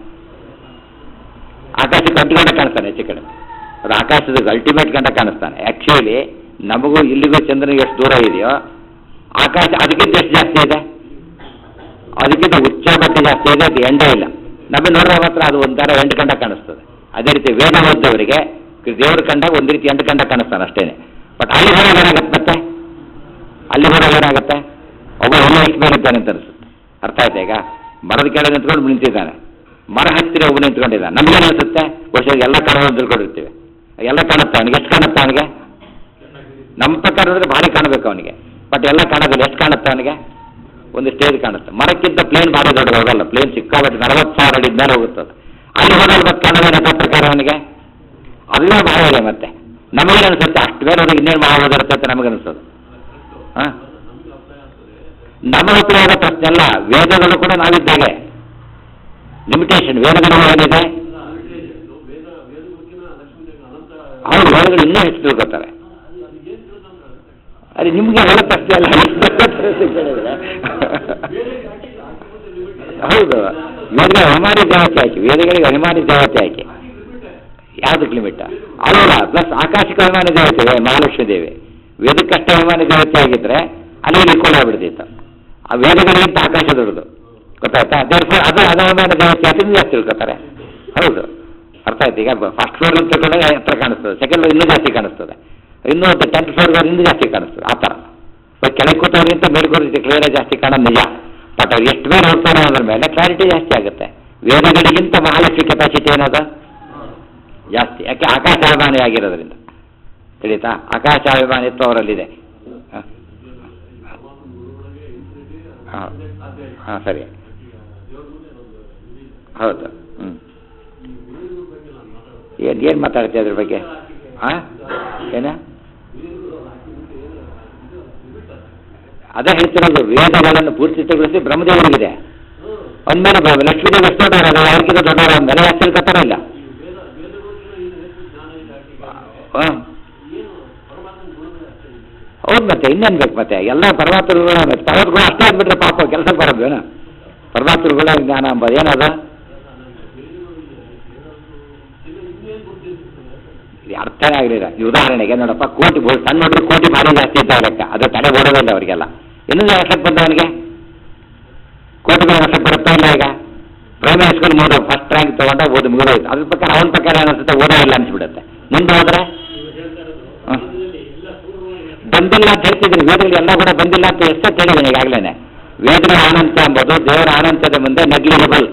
ಆಕಾಶ ಕಂಡುಕೊಂಡ ಕಾಣಿಸ್ತಾನೆ ಹೆಚ್ಚು ಕಡೆ ಅದು ಆಕಾಶದ ಅಲ್ಟಿಮೇಟ್ ಕಂಡ ಕಾಣಿಸ್ತಾನೆ ಆ್ಯಕ್ಚುಲಿ ನಮಗೂ ಇಲ್ಲಿಗೂ ಚಂದ್ರನಿಗೆ ಎಷ್ಟು ದೂರ ಇದೆಯೋ ಆಕಾಶ ಅದಕ್ಕಿಂತ ಎಷ್ಟು ಜಾಸ್ತಿ ಇದೆ ಅದಕ್ಕಿಂತ ಉಚ್ಚ ಮಟ್ಟ ಜಾಸ್ತಿ ಇದೆ ಅದು ಎಂಡೇ ಇಲ್ಲ ನಮಗೆ ನೋಡುವ ಮಾತ್ರ ಅದು ಒಂಥರ ಎಂಟು ಕಂಡ ಕಾಣಿಸ್ತದೆ ಅದೇ ರೀತಿ ವೇದ ಓದ್ದವರಿಗೆ ದೇವ್ರ ಕಂಡಾಗ ಒಂದು ರೀತಿ ಎಂಟು ಕಂಡ ಕಾಣಿಸ್ತಾನೆ ಅಷ್ಟೇನೆ ಬಟ್ ಅಲ್ಲಿ ಹೋದಾಗ ಏನಾಗುತ್ತೆ ಮತ್ತೆ ಅಲ್ಲಿ ಹೋದಾಗ ಏನಾಗುತ್ತೆ ಒಬ್ಬ ಒಳ್ಳೆ ಎಷ್ಟು ಮೇಲೆ ಇದ್ದಾನೆ ಅಂತ ಅನಿಸುತ್ತೆ ಅರ್ಥ ಆಯ್ತಾ ಈಗ ಮರದ ಕೆಳಗೆ ನಿಂತ್ಕೊಂಡು ನಿಂತಿದ್ದಾನೆ ಮರ ಹತ್ತಿರ ಒಬ್ಬ ನಿಂತ್ಕೊಂಡಿದ್ದಾನೆ ನಮ್ಗೆ ಅನಿಸುತ್ತೆ ವರ್ಷ ಎಲ್ಲ ಕಾಣೋದು ತಿಳ್ಕೊಂಡಿರ್ತೀವಿ ಎಲ್ಲ ಕಾಣುತ್ತೆ ಅವನಿಗೆ ಎಷ್ಟು ಕಾಣುತ್ತೆ ಅವನಿಗೆ ನಮ್ಮ ಪ್ರಕಾರ ನೋಡಿದ್ರೆ ಭಾರಿ ಕಾಣಬೇಕು ಅವನಿಗೆ ಬಟ್ ಎಲ್ಲ ಕಾಣೋದಿಲ್ಲ ಎಷ್ಟು ಕಾಣುತ್ತೆ ಅವನಿಗೆ ಒಂದು ಸ್ಟೇಜ್ ಕಾಣುತ್ತೆ ಮರಕ್ಕಿಂತ ಪ್ಲೇನ್ ಭಾರಿ ದೊಡ್ಡ ಹೋಗಲ್ಲ ಪ್ಲೇನ್ ಸಿಕ್ಕಾಬಟ್ಟು ನಲವತ್ತು ಸಾವಿರ ಅಡಿ ಮೇಲೆ ಹೋಗುತ್ತದೆ ಅಲ್ಲಿ ಹೋದಾಗ ಮತ್ತೆ ಕಾಣೋದೇನ ನಮ್ಮ ಪ್ರಕಾರ ಅವನಿಗೆ ಅದೇ ಭಾಳ ಇದೆ ಮತ್ತೆ ನಮಗೆ ಅನಿಸುತ್ತೆ ಅಷ್ಟು ಮೇಲೆ ಹೋದಾಗ ಇನ್ನೇನು ಮಹಾ ಇರುತ್ತೆ ಅಂತ ನಮಗೆ ಅನಿಸೋದು ಹಾಂ ನಮ್ಮ ಹತ್ರ ಇರೋ ಪ್ರಶ್ನೆ ಅಲ್ಲ ವೇದಗಳು ಕೂಡ ನಾವಿದ್ದಾಗೆ ಲಿಮಿಟೇಷನ್ ವೇದಗಳು ಏನಿದೆ ಹೌದು ವೇದಗಳು ಇನ್ನೂ ಹೆಚ್ಚು ತಿಳ್ಕೊತಾರೆ ಅರೆ ನಿಮಗೆ ಹೊಲ ಪ್ರಶ್ನೆ ಅಲ್ಲ ಹೌದು ವೇದ ಅನಿವಾರ್ಯ ದೇವತೆ ಹಾಕಿ ವೇದಗಳಿಗೆ ಅನಿವಾರ್ಯ ದೇವತೆ ಹಾಕಿ ಯಾವುದಕ್ಕೆ ಲಿಮಿಟ್ ಅಲ್ಲ ಪ್ಲಸ್ ಆಕಾಶಿಕ ಅಭಿಮಾನಿ ದೇವತೆ ಮಹಾಲಕ್ಷ್ಮೀ ದೇವಿ ವೇದಕ್ಕಷ್ಟ ಅಭಿಮಾನಿ ದೇವತೆ ಆಗಿದ್ರೆ ಅಲ್ಲಿ ನಿಕ್ಕೊಂಡು ಆಗ್ಬಿಡ್ತಿತ್ತು ಆ ವೇದಗಳಿಗಿಂತ ಆಕಾಶ ದೊಡ್ಡದು ಗೊತ್ತಾಯ್ತಾ ದೇವ್ರ ಅದು ಅದು ಅಭಿಮಾನಿ ದೇವತೆ ಅದನ್ನು ಜಾಸ್ತಿ ತಿಳ್ಕೊತಾರೆ ಹೌದು ಅರ್ಥ ಆಯ್ತು ಈಗ ಫಸ್ಟ್ ಫ್ಲೋರ್ ಅಂತ ತಿಳ್ಕೊಂಡಾಗ ಹತ್ರ ಕಾಣಿಸ್ತದೆ ಸೆಕೆಂಡ್ ಫ್ಲೋರ್ ಇನ್ನೂ ಜಾಸ್ತಿ ಕಾಣಿಸ್ತದೆ ಇನ್ನೂ ಟೆಂತ್ ಫ್ಲೋರ್ ಇನ್ನೂ ಜಾಸ್ತಿ ಕಾಣಿಸ್ತದೆ ಆ ಥರ ಬಟ್ ಕೆಳಗೆ ಕೂತವ್ರಿಗಿಂತ ಮೇಲ್ಕೋರಿಗೆ ಕ್ಲಿಯರ್ ಜಾಸ್ತಿ ಕಾಣೋದು ನಿಜ ಬಟ್ ಅವ್ರು ಎಷ್ಟು ಮೇಲೆ ಹೋಗ್ತಾರೆ ಅನ್ನೋದ್ರ ಮೇಲೆ ಕ್ಲಾರಿಟಿ ಜಾಸ್ತಿ ಆಗುತ್ತೆ ವೇದಗಳಿಗಿಂತ ಮಹಾಲಕ್ಷ್ಮಿ ಕೆಪಾಸಿಟಿ ಏನದು ಜಾಸ್ತಿ ಯಾಕೆ ಆಕಾಶಾಭಿಮಾನಿ ಆಗಿರೋದ್ರಿಂದ ತಿಳಿತಾ ಆಕಾಶಾಭಿಮಾನಿತ್ವ ಅವರಲ್ಲಿದೆ ಹಾಂ ಹಾಂ ಸರಿ ಹೌದು ಹ್ಞೂ ಏನು ಏನು ಮಾತಾಡ್ತೀಯ ಅದ್ರ ಬಗ್ಗೆ ಹಾಂ ಏನ ಅದೇ ಹೇಳ್ತಿರೋದು ವೇದಗಳನ್ನು ಪೂರ್ತಿಗೊಳಿಸಿ ಬ್ರಹ್ಮದೇವರಿಗಿದೆ ಅಂದಮೇಲೆ ಲಕ್ಷ್ಮೀದೇವಿ ಎಷ್ಟು ದೊಡ್ಡವರ ಅವ್ರಿಗಿಂತ ದೊಡ್ಡವರ ಅಂದಮೇಲೆ ಯಾಕೆ ತಿಳ್ಕೊತಾರ ಇಲ್ಲ ಹಾಂ ಹೌದು ಮತ್ತೆ ಇನ್ನೇನು ಬೇಕು ಮತ್ತೆ ಎಲ್ಲ ಪರಮಾತ್ಮರುಗಳ ಪರ್ವತಗಳು ಅಷ್ಟೇ ಅಂದ್ಬಿಟ್ರೆ ಪಾಪ ಕೆಲಸಕ್ಕೆ ಬರೋದು ಏನು ಪರಮಾತ್ಮರುಗಳ ಜ್ಞಾನ ಅಂಬೋದು ಏನದು ಇದು ಅರ್ಥನೇ ಆಗಲಿಲ್ಲ ಈ ಉದಾಹರಣೆಗೆ ನೋಡಪ್ಪ ಕೋಟಿ ಬಹು ಸಣ್ಣ ನೋಡ್ರಿ ಕೋಟಿ ಭಾರಿ ಜಾಸ್ತಿ ಇದ್ದಾವ ಲೆಕ್ಕ ಅದು ತಲೆ ಓಡೋದಿಲ್ಲ ಅವರಿಗೆಲ್ಲ ಇನ್ನೂ ವರ್ಷಕ್ಕೆ ಬಂದವನಿಗೆ ಕೋಟಿ ಮೇಲೆ ವರ್ಷಕ್ಕೆ ಬರುತ್ತಾ ಇಲ್ಲ ಈಗ ಪ್ರೈಮರಿ ಸ್ಕೂಲ್ ಮೂರು ಫಸ್ಟ್ ರ್ಯಾಂಕ್ ತೊಗೊಂಡ ಓದಿ ಮುಗಿದೋಯ್ತು ಅದ್ರ ಪ್ರಕಾರ ಅವನ ಪ್ರಕಾರ ಏನಿಸುತ್ತೆ ಓದೋ ಇಲ್ಲ ಅನ್ಸ್ಬಿಡುತ್ತೆ ಮುಂದೆ ಹೋದ್ರೆ ಹ್ಮ್. ಬಂದಿಲ್ಲ ಅಂತ ಹೇಳ್ತಿದ್ದೀನಿ ವೇದಗಳು ಎಲ್ಲ ಕೂಡ ಬಂದಿಲ್ಲ ಅಂತ ಎಷ್ಟೋ ಕೇಳಿದ್ದೀನಿ ಈಗಾಗಲೇ ವೇದಗಳ ಆನಂತ ಎಂಬುದು ದೇವರ ಆನಂತದ ಮುಂದೆ ನೆಗ್ಲಿಜಿಬಲ್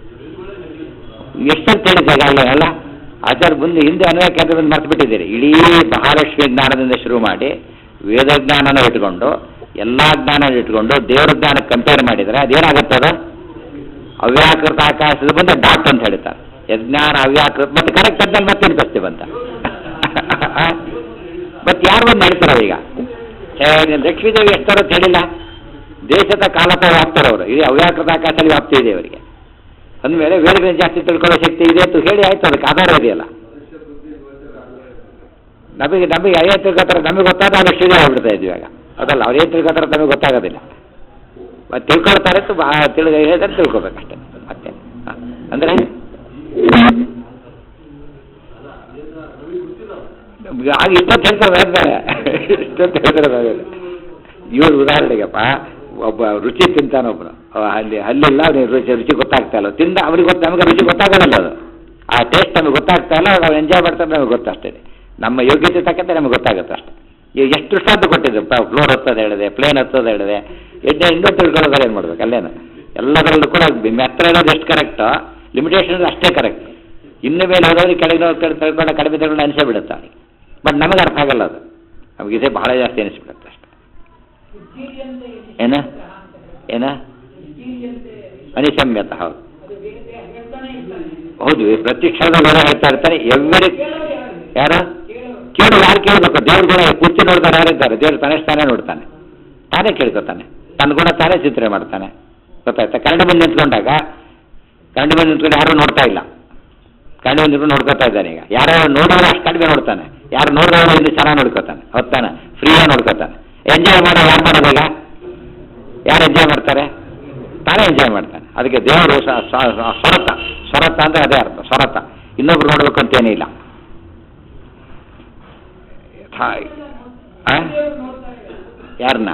ಎಷ್ಟಂತ ಹೇಳಿದ್ದೆ ಈಗಾಗಲೇ ಅಲ್ಲ ಆಚಾರ್ಯ ಮುಂದೆ ಹಿಂದೆ ಅನ್ವಯ ಕೇಂದ್ರದಿಂದ ಮರ್ತು ಬಿಟ್ಟಿದ್ದೀರಿ ಇಡೀ ಮಹಾಲಕ್ಷ್ಮಿ ಜ್ಞಾನದಿಂದ ಶುರು ಮಾಡಿ ವೇದ ಜ್ಞಾನನ ಇಟ್ಕೊಂಡು ಎಲ್ಲ ಜ್ಞಾನ ಇಟ್ಕೊಂಡು ದೇವರ ಜ್ಞಾನ ಕಂಪೇರ್ ಮಾಡಿದರೆ ಅದೇನಾಗುತ್ತೆ ಅದು ಅವ್ಯಾಕೃತ ಆಕಾಶದ ಮುಂದೆ ಡಾಟ್ ಅಂತ ಹೇಳ್ತಾರೆ ಯಜ್ಞಾನ ಅವ್ಯಾಕೃತ ಮತ್ತೆ ಕರೆಕ್ಟ್ ಅಂತ ಮತ್ತೇನು ಪ್ರಶ್ನೆ ಬಂತ ಮತ್ತೆ ಯಾರು ಬಂದು ಹೇಳ್ತಾರ ಈಗ ಛೇ, ನೀನು ಲಕ್ಷ್ಮೀದೇವಿ ಎಷ್ಟಾರ ಅಂತ ಹೇಳಿಲ್ಲ ದೇಶದ ಕಾಲಕ ವ್ಯಾಪ್ತಾರೆ ಅವರು ಇಡೀ ಅವ್ಯಾಕೃತ ಆಕಾಶದಲ್ಲಿ ವ್ಯಾಪ್ತಿ ಇದೆ ಅವರಿಗೆ ಅಂದಮೇಲೆ ವೇದಗಳನ್ನು ಜಾಸ್ತಿ ತಿಳ್ಕೊಳ್ಳೋ ಶಕ್ತಿ ಇದೆ ಅಂತ ಹೇಳಿ ಆಯ್ತು ಅದಕ್ಕೆ ಆಧಾರ ಇದೆಯಲ್ಲ ನಮಗೆ ನಮಗೆ ಐವತ್ತು ತಿಳ್ಕೊತಾರೆ ನಮಗೆ ಗೊತ್ತಾದ ನಾವು ಲಕ್ಷ್ಮೀದೇವಿ ಆಗ್ಬಿಡ್ತಾ ಇದ್ವಿ ಇವಾಗ ಅದಲ್ಲ ಅವ್ರು ಏನು ತಿಳ್ಕೊತಾರೆ ನಮಗೆ ಗೊತ್ತಾಗೋದಿಲ್ಲ ಮತ್ತೆ ತಿಳ್ಕೊಳ್ತಾರೆ ಅಂತ ಬಾ ತಿಳ್ದ ಹೇಳಿದ್ರೆ ತಿಳ್ಕೊಬೇಕಷ್ಟೆ ಮತ್ತೆ ಹ. ಅಂದ್ರೆ ನಮ್ಗೆ ಆಗ ಇಷ್ಟೊತ್ತು ಹೇಳ್ತಾರೆ ಹೇಳ್ತಾರೆ ಇಷ್ಟೊತ್ತು ಹೇಳ್ತಾರೆ ಇವ್ರು ಉದಾಹರಣೆಗಪ್ಪ ಒಬ್ಬ ರುಚಿ ತಿಂತಾನೆ ಒಬ್ಬನು ಅಲ್ಲಿ ಹಲ್ಲಿಲ್ಲ ಅವ್ನಿಗೆ ರುಚಿ ರುಚಿ ಗೊತ್ತಾಗ್ತಾ ಇಲ್ಲ ತಿಂದ ಅವ್ರಿಗೆ ಗೊತ್ತ ನಮಗೆ ರುಚಿ ಗೊತ್ತಾಗೋದಿಲ್ಲ ಅದು ಆ ಟೇಸ್ಟ್ ನಮಗೆ ಗೊತ್ತಾಗ್ತಾ ಇಲ್ಲ ನಾವು ಎಂಜಾಯ್ ಮಾಡ್ತಾರೆ ನಮಗೆ ಗೊತ್ತಷ್ಟೇ ನಮ್ಮ ಯೋಗ್ಯತೆ ತಕ್ಕಂತೆ ನಮಗೆ ಗೊತ್ತಾಗುತ್ತೆ ಅಷ್ಟೇ ಈಗ ಎಷ್ಟು ಶ್ರದ್ಧೆ ಕೊಟ್ಟಿದ್ದು ಫ್ಲೋರ್ ಹತ್ತೋದು ಹೇಳಿದೆ ಪ್ಲೇನ್ ಹತ್ತೋದು ಹೇಳಿದೆ ಎಣ್ಣೆ ಇನ್ನೂ ತಿಳ್ಕೊಳ್ಳೋದ್ರೆ ಏನು ಮಾಡ್ಬೇಕು ಅಲ್ಲೇನು ಎಲ್ಲದರಲ್ಲೂ ಕೂಡ ಮೆತ್ರ ಇರೋದು ಎಷ್ಟು ಕರೆಕ್ಟು ಲಿಮಿಟೇಷನ್ ಅಷ್ಟೇ ಕರೆಕ್ಟ್ ಇನ್ನು ಮೇಲೆ ಹೋದವ್ರಿಗೆ ಕೆಳಗೆ ತಿಳ್ಕೊಂಡು ಕಡಿಮೆ ತಿಳ್ಕೊಂಡು ಅನಿಸೇ ಬಿಡುತ್ತೆ ಅವನಿಗೆ ಬಟ್ ನಮಗೆ ಅರ್ಥ ಆಗಲ್ಲ ಅದು ನಮಗೆ ಇದೇ ಬಹಳ ಜಾಸ್ತಿ ಅನಿಸ್ಬಿಡುತ್ತೆ ಅಷ್ಟೇ ಏನ ಏನ ಅನಿಸಮ್ಯತ ಹೌದು ಹೌದು ಈ ಪ್ರತಿ ಕ್ಷಣದಲ್ಲಿ ಹೇಳ್ತಾ ಇರ್ತಾರೆ ಎವ್ರಿ ಯಾರು ಕೇಳು ಯಾರು ಕೇಳಬೇಕು ದೇವ್ರ ಗುಣ ಕುರ್ಚಿ ನೋಡ್ತಾರೆ ಯಾರಿದ್ದಾರೆ ದೇವ್ರು ತಾನೇ ತಾನೇ ನೋಡ್ತಾನೆ ತಾನೇ ಕೇಳ್ಕೊತಾನೆ ತನ್ನ ಗುಣ ತಾನೇ ಚಿಂತನೆ ಮಾಡ್ತಾನೆ ಗೊತ್ತಾಯ್ತಾ ಕನ್ನಡ ಬಂದು ನಿಂತ್ಕೊಂಡಾಗ ಕನ್ನಡ ಬಂದು ನಿಂತ್ಕೊಂಡು ಯಾರು ನೋಡ್ತಾ ಇಲ್ಲ ಕನ್ನಡ ಬಂದು ನಿಂತ್ಕೊಂಡು ನೋಡ್ಕೊತಾ ಇದ್ದಾನೆ ಈಗ ಯಾರೋ ನೋಡೋರು ಅಷ್ಟು ಕಡಿಮೆ ನೋಡ್ತಾನೆ ಯಾರು ನೋಡಿದವರು ಇಲ್ಲಿ ಚೆನ್ನಾಗಿ ನೋಡ್ಕೊತಾನೆ ಹೊತ್ತಾನೆ ಫ್ರೀಯಾಗಿ ನೋಡ್ಕೊತಾನೆ ಎಂಜಾಯ್ ಮಾಡೋ ಯಾರು ಮಾಡೋದೀಗ ಯಾರು ಎಂಜಾಯ್ ಮಾಡ್ತಾರೆ ತಾನೇ ಎಂಜಾಯ್ ಮಾಡ್ತಾನೆ ಅದಕ್ಕೆ ದೇವರು ಸ- ಸ- ಸ- ಸ್ವರತ ಸ್ವರತ ಅಂದರೆ ಅದೇ ಅರ್ಥ ಸ್ವರತ ಇನ್ನೊಬ್ರು ನೋಡ್ಬೇಕು ಅಂತೇನೇ ಇಲ್ಲ ಹಾಯ್ ಯಾರನ್ನ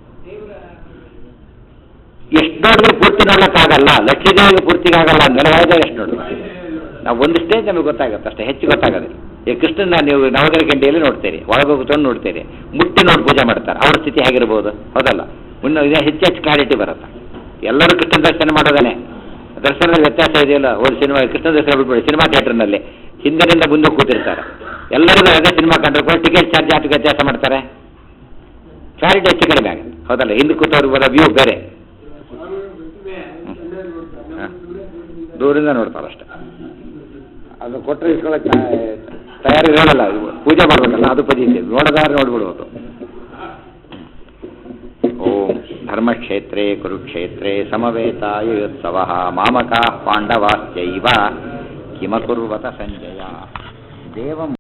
ಎಷ್ಟು ನೋಡಿದ್ರು ಪೂರ್ತಿ ನೋಡೋಕ್ಕಾಗಲ್ಲ ಲಕ್ಷ್ಮೀದೇವಿಗೆ ಪೂರ್ತಿಗಾಗಲ್ಲ ನೆಲವಾದ ಎಷ್ಟು ನೋಡ್ಬೇಕು ನಾವು ಒಂದು ಸ್ಟೇಜ್ ನಮಗೆ ಗೊತ್ತಾಗುತ್ತೆ ಅಷ್ಟೇ ಹೆಚ್ಚು ಗೊತ್ತಾಗೋದಿಲ್ಲ ಈ ಕೃಷ್ಣನ ನೀವು ನವಗರ ಗಂಟೆಯಲ್ಲಿ ನೋಡ್ತೀರಿ ಒಳಗೆ ಕೂತ್ಕೊಂಡು ನೋಡ್ತೀರಿ ಮುಟ್ಟಿ ನೋಡಿ ಪೂಜೆ ಮಾಡ್ತಾರೆ ಅವ್ರ ಸ್ಥಿತಿ ಹೇಗಿರ್ಬೋದು ಹೌದಲ್ಲ ಮುನ್ನ ಇದೇ ಹೆಚ್ಚು ಹೆಚ್ಚು ಕ್ಲಾರಿಟಿ ಬರುತ್ತೆ ಎಲ್ಲರೂ ಕೃಷ್ಣ ದರ್ಶನ ಮಾಡೋದಾನೆ ದರ್ಶನದಲ್ಲಿ ವ್ಯತ್ಯಾಸ ಇದೆಯಲ್ಲ ಒಂದು ಸಿನಿಮಾ ಕೃಷ್ಣ ದರ್ಶನ ಬಿಟ್ಬಿಡಿ ಸಿನಿಮಾ ಥಿಯೇಟರ್ನಲ್ಲಿ ಹಿಂದಿನಿಂದ ಮುಂದೆ ಕೂತಿರ್ತಾರೆ ಎಲ್ಲರಿಗೂ ಅದೇ ಸಿನಿಮಾ ಕಂಡ್ರೆ ಕೂಡ ಟಿಕೆಟ್ ಚಾರ್ಜ್ ಯಾಕೆ ವ್ಯತ್ಯಾಸ ಮಾಡ್ತಾರೆ ಕ್ಲಾರಿಟಿ ಹೆಚ್ಚು ಕಡಿಮೆ ಆಗುತ್ತೆ ಹೌದಲ್ಲ ಹಿಂದೆ ಕೂತವ್ರಿಗೆ ಬರೋ ವ್ಯೂ ಬೇರೆ ಹ. ದೂರಿಂದ ನೋಡ್ತಾರೆ ಅಷ್ಟೇ ಅದು ಕೊಟ್ಟರೆ ಇಟ್ಕೊಳ್ಳೋಕೆ ತಯಾರಿ ಇರೋಲ್ಲ ಇವು ಪೂಜೆ ಮಾಡ್ಬೇಕಲ್ಲ ಅದು ಪದ್ಧತಿ ನೋಡೋದಾದ್ರೆ ನೋಡ್ಬಿಡ್ಬೋದು ಓಂ ಧರ್ಮಕ್ಷೇತ್ರೇ ಕುರುಕ್ಷೇತ್ರೇ ಸಮವೇತಾಯುತ್ಸವ ಮಾಮಕಾ ಪಾಂಡವಾಶ್ಚೈವ ಕಿಮಕುರ್ವತ ಸಂಜಯ ದೇವಂ